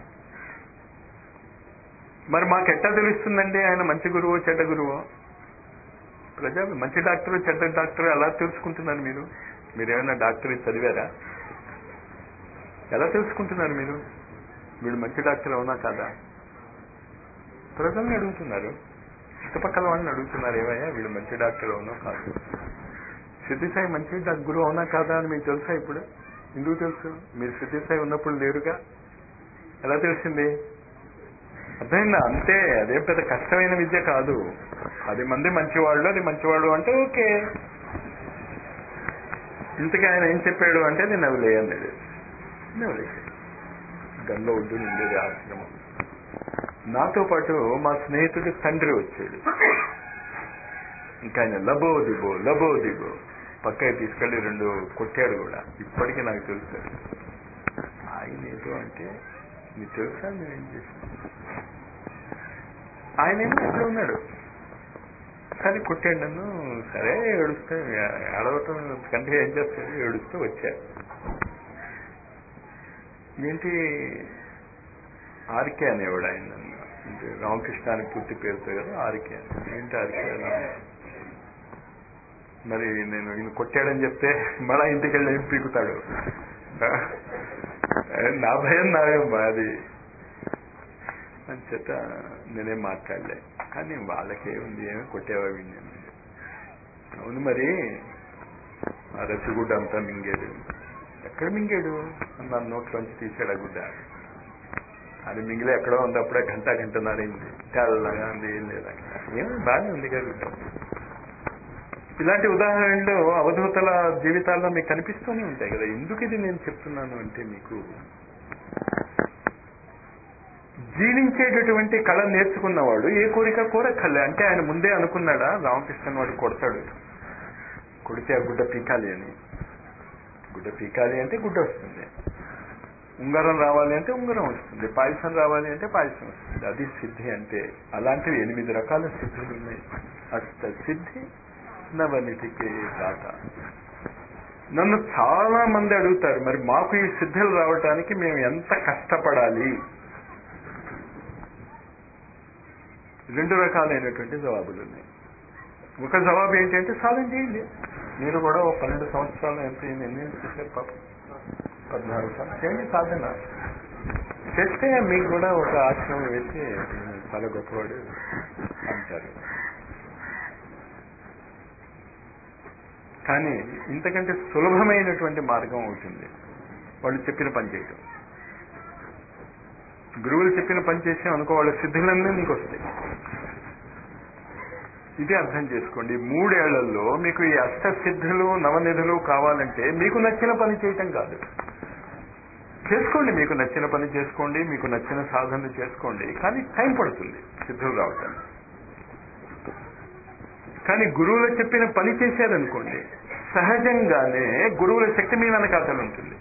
మరి మాకు ఎట్టా తెలుస్తుందండి ఆయన మంచి గురువు చెడ్డ గురువు ప్రజా మంచి డాక్టర్ చెడ్డ డాక్టర్ ఎలా తెలుసుకుంటున్నారు మీరు మీరు ఏమైనా డాక్టర్ చదివారా ఎలా తెలుసుకుంటున్నారు మీరు వీడు మంచి డాక్టర్ అవునా కాదా ప్రజల్ని అడుగుతున్నారు చుట్టుపక్కల వాళ్ళని అడుగుతున్నారు ఏమయ్యా వీడు మంచి డాక్టర్ అవునో కాదు సిద్ధిసాయి మంచి డా- గురువు అవునా కాదా అని మీకు తెలుసా ఇప్పుడు ఎందుకు తెలుసు మీరు సిద్ధిసాయి ఉన్నప్పుడు లేరుగా ఎలా తెలిసింది అర్థమైందా అంతే అదేం పెద్ద కష్టమైన విద్య కాదు పది మంది మంచివాళ్ళు అది మంచివాడు అంటే ఓకే ఇంతకీ ఆయన ఏం చెప్పాడు అంటే నేను అవి లేయన్నాడు నవలేసి గల్లో ఒడ్డు ఉండేది ఆశ్రమం నాతో పాటు మా స్నేహితుడి తండ్రి వచ్చాడు ఇంకా ఆయన లబో దిబో లబో దిబో పక్కకి తీసుకెళ్లి రెండు కొట్టాడు కూడా ఇప్పటికీ నాకు తెలుసు ఆయన ఏదో అంటే నీకు తెలుసా నేనేం చేశాను ఆయన ఏమో ఇక్కడ ఉన్నాడు సరే కొట్టాడు నన్ను సరే ఏడుస్తే ఏడవటం కంటే ఏం చేస్తాడు ఏడుస్తూ వచ్చా ఏంటి ఆర్కే అనేవాడు ఆయన నన్ను అంటే రామకృష్ణ అని పూర్తి పేరుతో కదా ఆర్కే అని. ఏంటి ఆర్కే అని? మరి నేను ఈయన కొట్టాడని చెప్తే మళ్ళా ఇంటికి వెళ్ళి ఏం పీకుతాడు నా భయం నా అది అని చేత నేనేం మాట్లాడలే కానీ వాళ్ళకే ఉంది ఏమి కొట్టేవా విన్నాను అవును మరి ఆ రసిగుడ్డ అంతా మింగాడు ఎక్కడ మింగాడు నా నోట్లోంచి తీసాడు ఆ గుడ్డ అది మింగిలి ఎక్కడో ఉంది అప్పుడే గంట గంటన్నర అయింది తెల్లగా ఉంది ఏం లేదు అక్కడ ఏమి బాగానే ఉంది కదా గుడ్డ ఇలాంటి ఉదాహరణలు అవధూతల జీవితాల్లో మీకు కనిపిస్తూనే ఉంటాయి కదా ఎందుకు ఇది నేను చెప్తున్నాను అంటే మీకు జీవించేటటువంటి కళ నేర్చుకున్నవాడు ఏ కోరిక కోరక్కర్లే అంటే ఆయన ముందే అనుకున్నాడా రామకృష్ణన్ వాడు కొడతాడు కొడితే ఆ గుడ్డ పీకాలి అని గుడ్డ పీకాలి అంటే గుడ్డ వస్తుంది ఉంగరం రావాలి అంటే ఉంగరం వస్తుంది పాయసం రావాలి అంటే పాయసం వస్తుంది అది సిద్ధి అంటే అలాంటివి ఎనిమిది రకాల సిద్ధులు ఉన్నాయి అష్ట సిద్ధి నవనిధికి దాత నన్ను చాలా మంది అడుగుతారు మరి మాకు ఈ సిద్ధులు రావటానికి మేము ఎంత కష్టపడాలి రెండు రకాలైనటువంటి జవాబులు ఉన్నాయి ఒక జవాబు ఏంటంటే సాధన చేయండి మీరు కూడా ఒక పన్నెండు సంవత్సరాలు ఎంత ఎన్ని చేశారు పాప పద్నాలుగు సంవత్సరాలు చేయండి సాధన చేస్తే మీకు కూడా ఒక ఆశ్రమం వేసి "ఈయన చాలా గొప్పవాడు అంటారు కానీ ఇంతకంటే సులభమైనటువంటి మార్గం అవుతుంది వాళ్ళు చెప్పిన పని చేయటం గురువులు చెప్పిన పని చేసి అనుకో వాళ్ళ సిద్ధులన్నీ నీకు వస్తాయి ఇది అర్థం చేసుకోండి మూడేళ్లలో మీకు ఈ అష్ట సిద్ధులు నవనిధులు కావాలంటే మీకు నచ్చిన పని చేయటం కాదు చేసుకోండి మీకు నచ్చిన పని చేసుకోండి మీకు నచ్చిన సాధనలు చేసుకోండి కానీ టైం పడుతుంది సిద్ధులు రావటానికి కానీ గురువులు చెప్పిన పని చేశారనుకోండి సహజంగానే గురువుల శక్తి మీ వెనకాతలు ఉంటుంది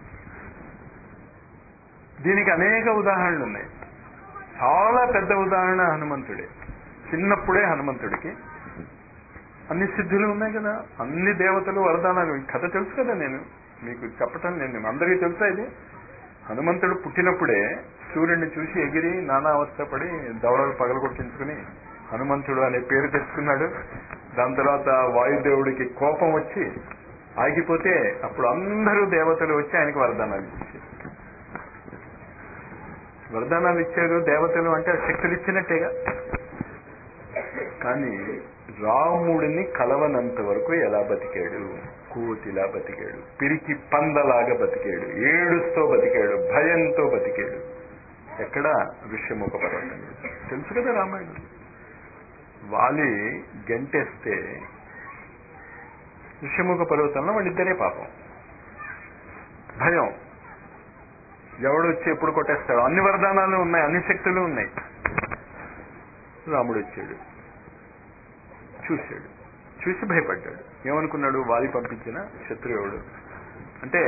దీనికి అనేక ఉదాహరణలు ఉన్నాయి చాలా పెద్ద ఉదాహరణ హనుమంతుడే చిన్నప్పుడే హనుమంతుడికి అన్ని సిద్ధులు ఉన్నాయి కదా అన్ని దేవతలు వరదానాలు ఈ కథ తెలుసు కదా నేను మీకు చెప్పటం నేను అందరికీ తెలుసా ఇది హనుమంతుడు పుట్టినప్పుడే సూర్యుడిని చూసి ఎగిరి నానా అవస్థపడి దవడలు పగలగొట్టించుకుని హనుమంతుడు అనే పేరు తెచ్చుకున్నాడు దాని తర్వాత వాయుదేవుడికి కోపం వచ్చి ఆగిపోతే అప్పుడు అందరూ దేవతలు వచ్చి ఆయనకి వరదానాలు ఇచ్చారు వరదానాలు ఇచ్చారు దేవతలు అంటే ఆ శక్తులు ఇచ్చినట్టేగా కానీ రాముడిని కలవనంత వరకు ఎలా బతికాడు కోతిలా బతికాడు పిరికి పందలాగా బతికాడు ఏడుస్తూ బతికాడు భయంతో బతికాడు ఎక్కడ ఋష్యముఖ పర్వతం మీద. తెలుసు కదా రామాయణం వాలి గంటేస్తే ఋష్యముఖ పర్వతంలో వాళ్ళిద్దరే పాపం భయం ఎవడు వచ్చి ఎప్పుడు కొట్టేస్తాడు అన్ని వరదానాలు ఉన్నాయి అన్ని శక్తులు ఉన్నాయి రాముడు వచ్చాడు చూశాడు చూసి భయపడ్డాడు ఏమనుకున్నాడు వాలి పంపించిన శత్రువుడు అంటే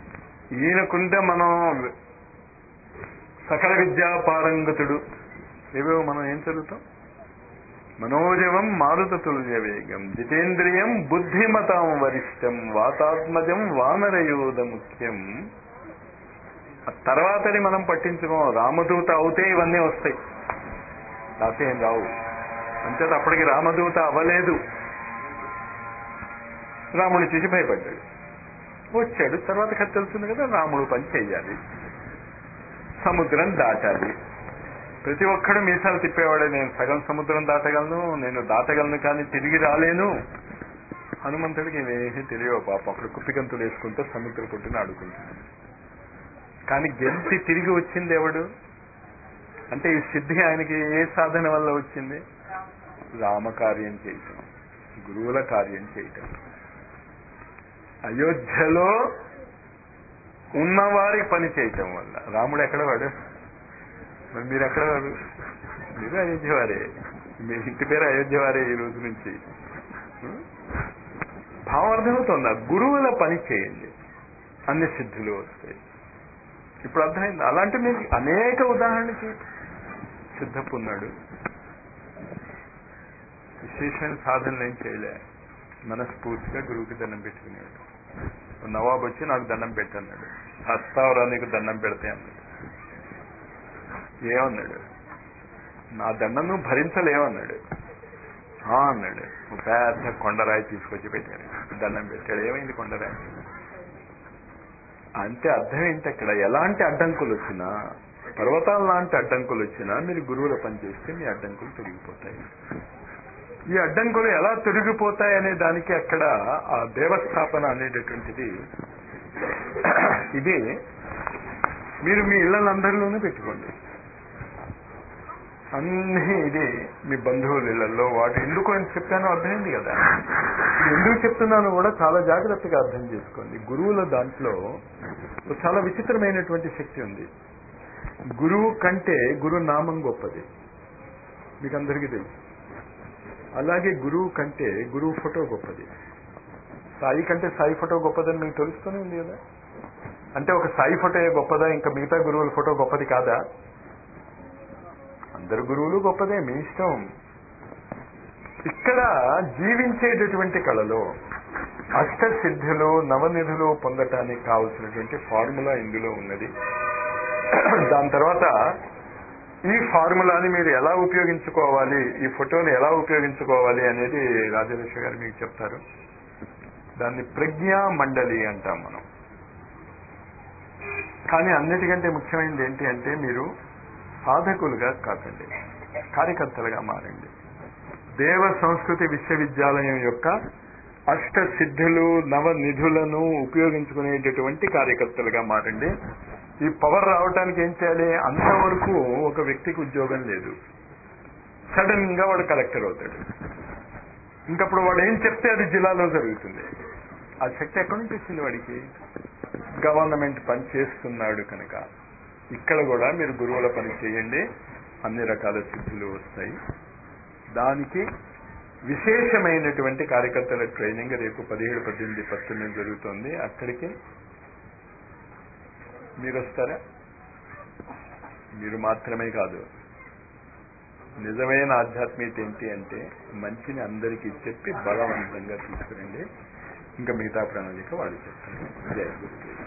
ఈయనకుంటే మనం సకల విద్యా పారంగతుడు ఏవేవో మనం ఏం చదువుతాం మనోజవం మారుత తుల్య వేగం జితేంద్రియం బుద్ధిమతాం వరిష్టం వాతాత్మజం వానరయోధ ముఖ్యం ఆ తర్వాతని మనం పట్టించుకోం రామదూత అవుతే ఇవన్నీ వస్తాయి లేకపోతే ఏం రావు అంచేత అప్పటికి రామదూత అవ్వలేదు రాముడు చూసి భయపడ్డాడు వచ్చాడు తర్వాత కథ తెలుస్తుంది కదా రాముడు పని చెయ్యాలి సముద్రం దాటాలి ప్రతి ఒక్కడు మీసాలు తిప్పేవాడే నేను సగం సముద్రం దాటగలను నేను దాటగలను కానీ తిరిగి రాలేను హనుమంతుడికి ఇవేమీ తెలియవు పాప అప్పుడు కుప్పిగంతులు వేసుకుంటూ సముద్ర పుట్టిన ఆడుకుంటున్నాడు కానీ గెలిచి తిరిగి వచ్చింది ఎవడు అంటే ఈ సిద్ధి ఆయనకి ఏ సాధన వల్ల వచ్చింది రామకార్యం చేయటం గురువుల కార్యం చేయటం అయోధ్యలో ఉన్నవారి పని చేయటం వల్ల రాముడు ఎక్కడ వాడు మరి మీరు ఎక్కడ వారు మీరు అయోధ్య వారే మీ ఇంటి పేరు అయోధ్య వారే ఈ రోజు నుంచి భావం అర్థమవుతుందా గురువుల పని చేయండి అన్ని సిద్ధులు వస్తాయి ఇప్పుడు అర్థమైంది అలాంటి మీరు అనేక ఉదాహరణకి సిద్ధపు ఉన్నాడు విశేషమైన సాధనలు ఏం చేయలే మనస్ఫూర్తిగా గురువుకి దండం పెట్టుకునేవాడు నవాబ్ వచ్చి నాకు దండం పెట్టన్నాడు హస్తావరా నీకు దండం పెడితే అన్నాడు ఏమన్నాడు నా దండం నువ్వు భరించలేవన్నాడు "ఆ" అన్నాడు ఒక పెద్ద కొండరాయి తీసుకొచ్చి పెట్టాడు దండం పెట్టాడు ఏమైంది కొండరాయి అంటే అర్థం ఏంటి అక్కడ ఎలాంటి అడ్డంకులు వచ్చినా పర్వతాల లాంటి అడ్డంకులు వచ్చినా మీరు గురువుల పని చేస్తే మీ అడ్డంకులు తొలగిపోతాయి ఈ అడ్డంకులు ఎలా తొలగిపోతాయి అనే దానికి అక్కడ ఆ దేవస్థాపన అనేటటువంటిది ఇది మీరు మీ ఇళ్లందరిలోనూ పెట్టుకోండి అన్ని ఇది మీ బంధువుల ఇళ్లలో వాటి ఎందుకు అని చెప్పానో అర్థమైంది కదా ఇది ఎందుకు చెప్తున్నానో కూడా చాలా జాగ్రత్తగా అర్థం చేసుకోండి గురువుల దాంట్లో ఒక చాలా విచిత్రమైనటువంటి శక్తి ఉంది గురువు కంటే గురు నామం గొప్పది మీకు అందరికీ తెలుసు అలాగే గురువు కంటే గురువు ఫోటో గొప్పది సాయి కంటే సాయి ఫోటో గొప్పదని మీకు తెలుస్తూనే ఉంది కదా అంటే ఒక సాయి ఫోటో గొప్పదా ఇంకా మిగతా గురువుల ఫోటో గొప్పది కాదా అందరు గురువులు గొప్పదే మీ ఇష్టం ఇక్కడ జీవించేటటువంటి కళలో అష్టసిద్ధులు నవనిధులు పొందటానికి కావలసినటువంటి ఫార్ములా ఇందులో ఉన్నది దాని తర్వాత ఈ ఫార్ములాని మీరు ఎలా ఉపయోగించుకోవాలి ఈ ఫోటోని ఎలా ఉపయోగించుకోవాలి అనేది రాజలక్ష్మి గారు మీకు చెప్తారు దాన్ని ప్రజ్ఞా మండలి అంటాం మనం కానీ అన్నిటికంటే ముఖ్యమైనది ఏంటి అంటే మీరు సాధకులుగా కాకండి కార్యకర్తలుగా మారండి దేవ సంస్కృతి విశ్వవిద్యాలయం యొక్క అష్ట సిద్ధులు నవ నిధులను ఉపయోగించుకునేటటువంటి కార్యకర్తలుగా మారండి ఈ పవర్ రావడానికి ఏం చేయాలి అంతవరకు ఒక వ్యక్తికి ఉద్యోగం లేదు సడన్ గా వాడు కలెక్టర్ అవుతాడు ఇంకప్పుడు వాడు ఏం చెప్తే అది జిల్లాలో జరుగుతుంది ఆ శక్తి ఎక్కడి నుంచి వచ్చింది వాడికి గవర్నమెంట్ పని చేస్తున్నాడు కనుక ఇక్కడ కూడా మీరు గురువుల పని చేయండి అన్ని రకాల సిద్ధులు వస్తాయి దానికి విశేషమైనటువంటి కార్యకర్తల ట్రైనింగ్ రేపు పదిహేడు పద్దెనిమిది పంతొమ్మిది జరుగుతుంది అక్కడికి మీరు వస్తారా మీరు మాత్రమే కాదు నిజమైన ఆధ్యాత్మికత ఏంటి అంటే మంచిని అందరికీ చెప్పి బలవంతంగా తీసుకురండి ఇంకా మిగతా ప్రణాళిక వాళ్ళు చెప్తారు జయ గురు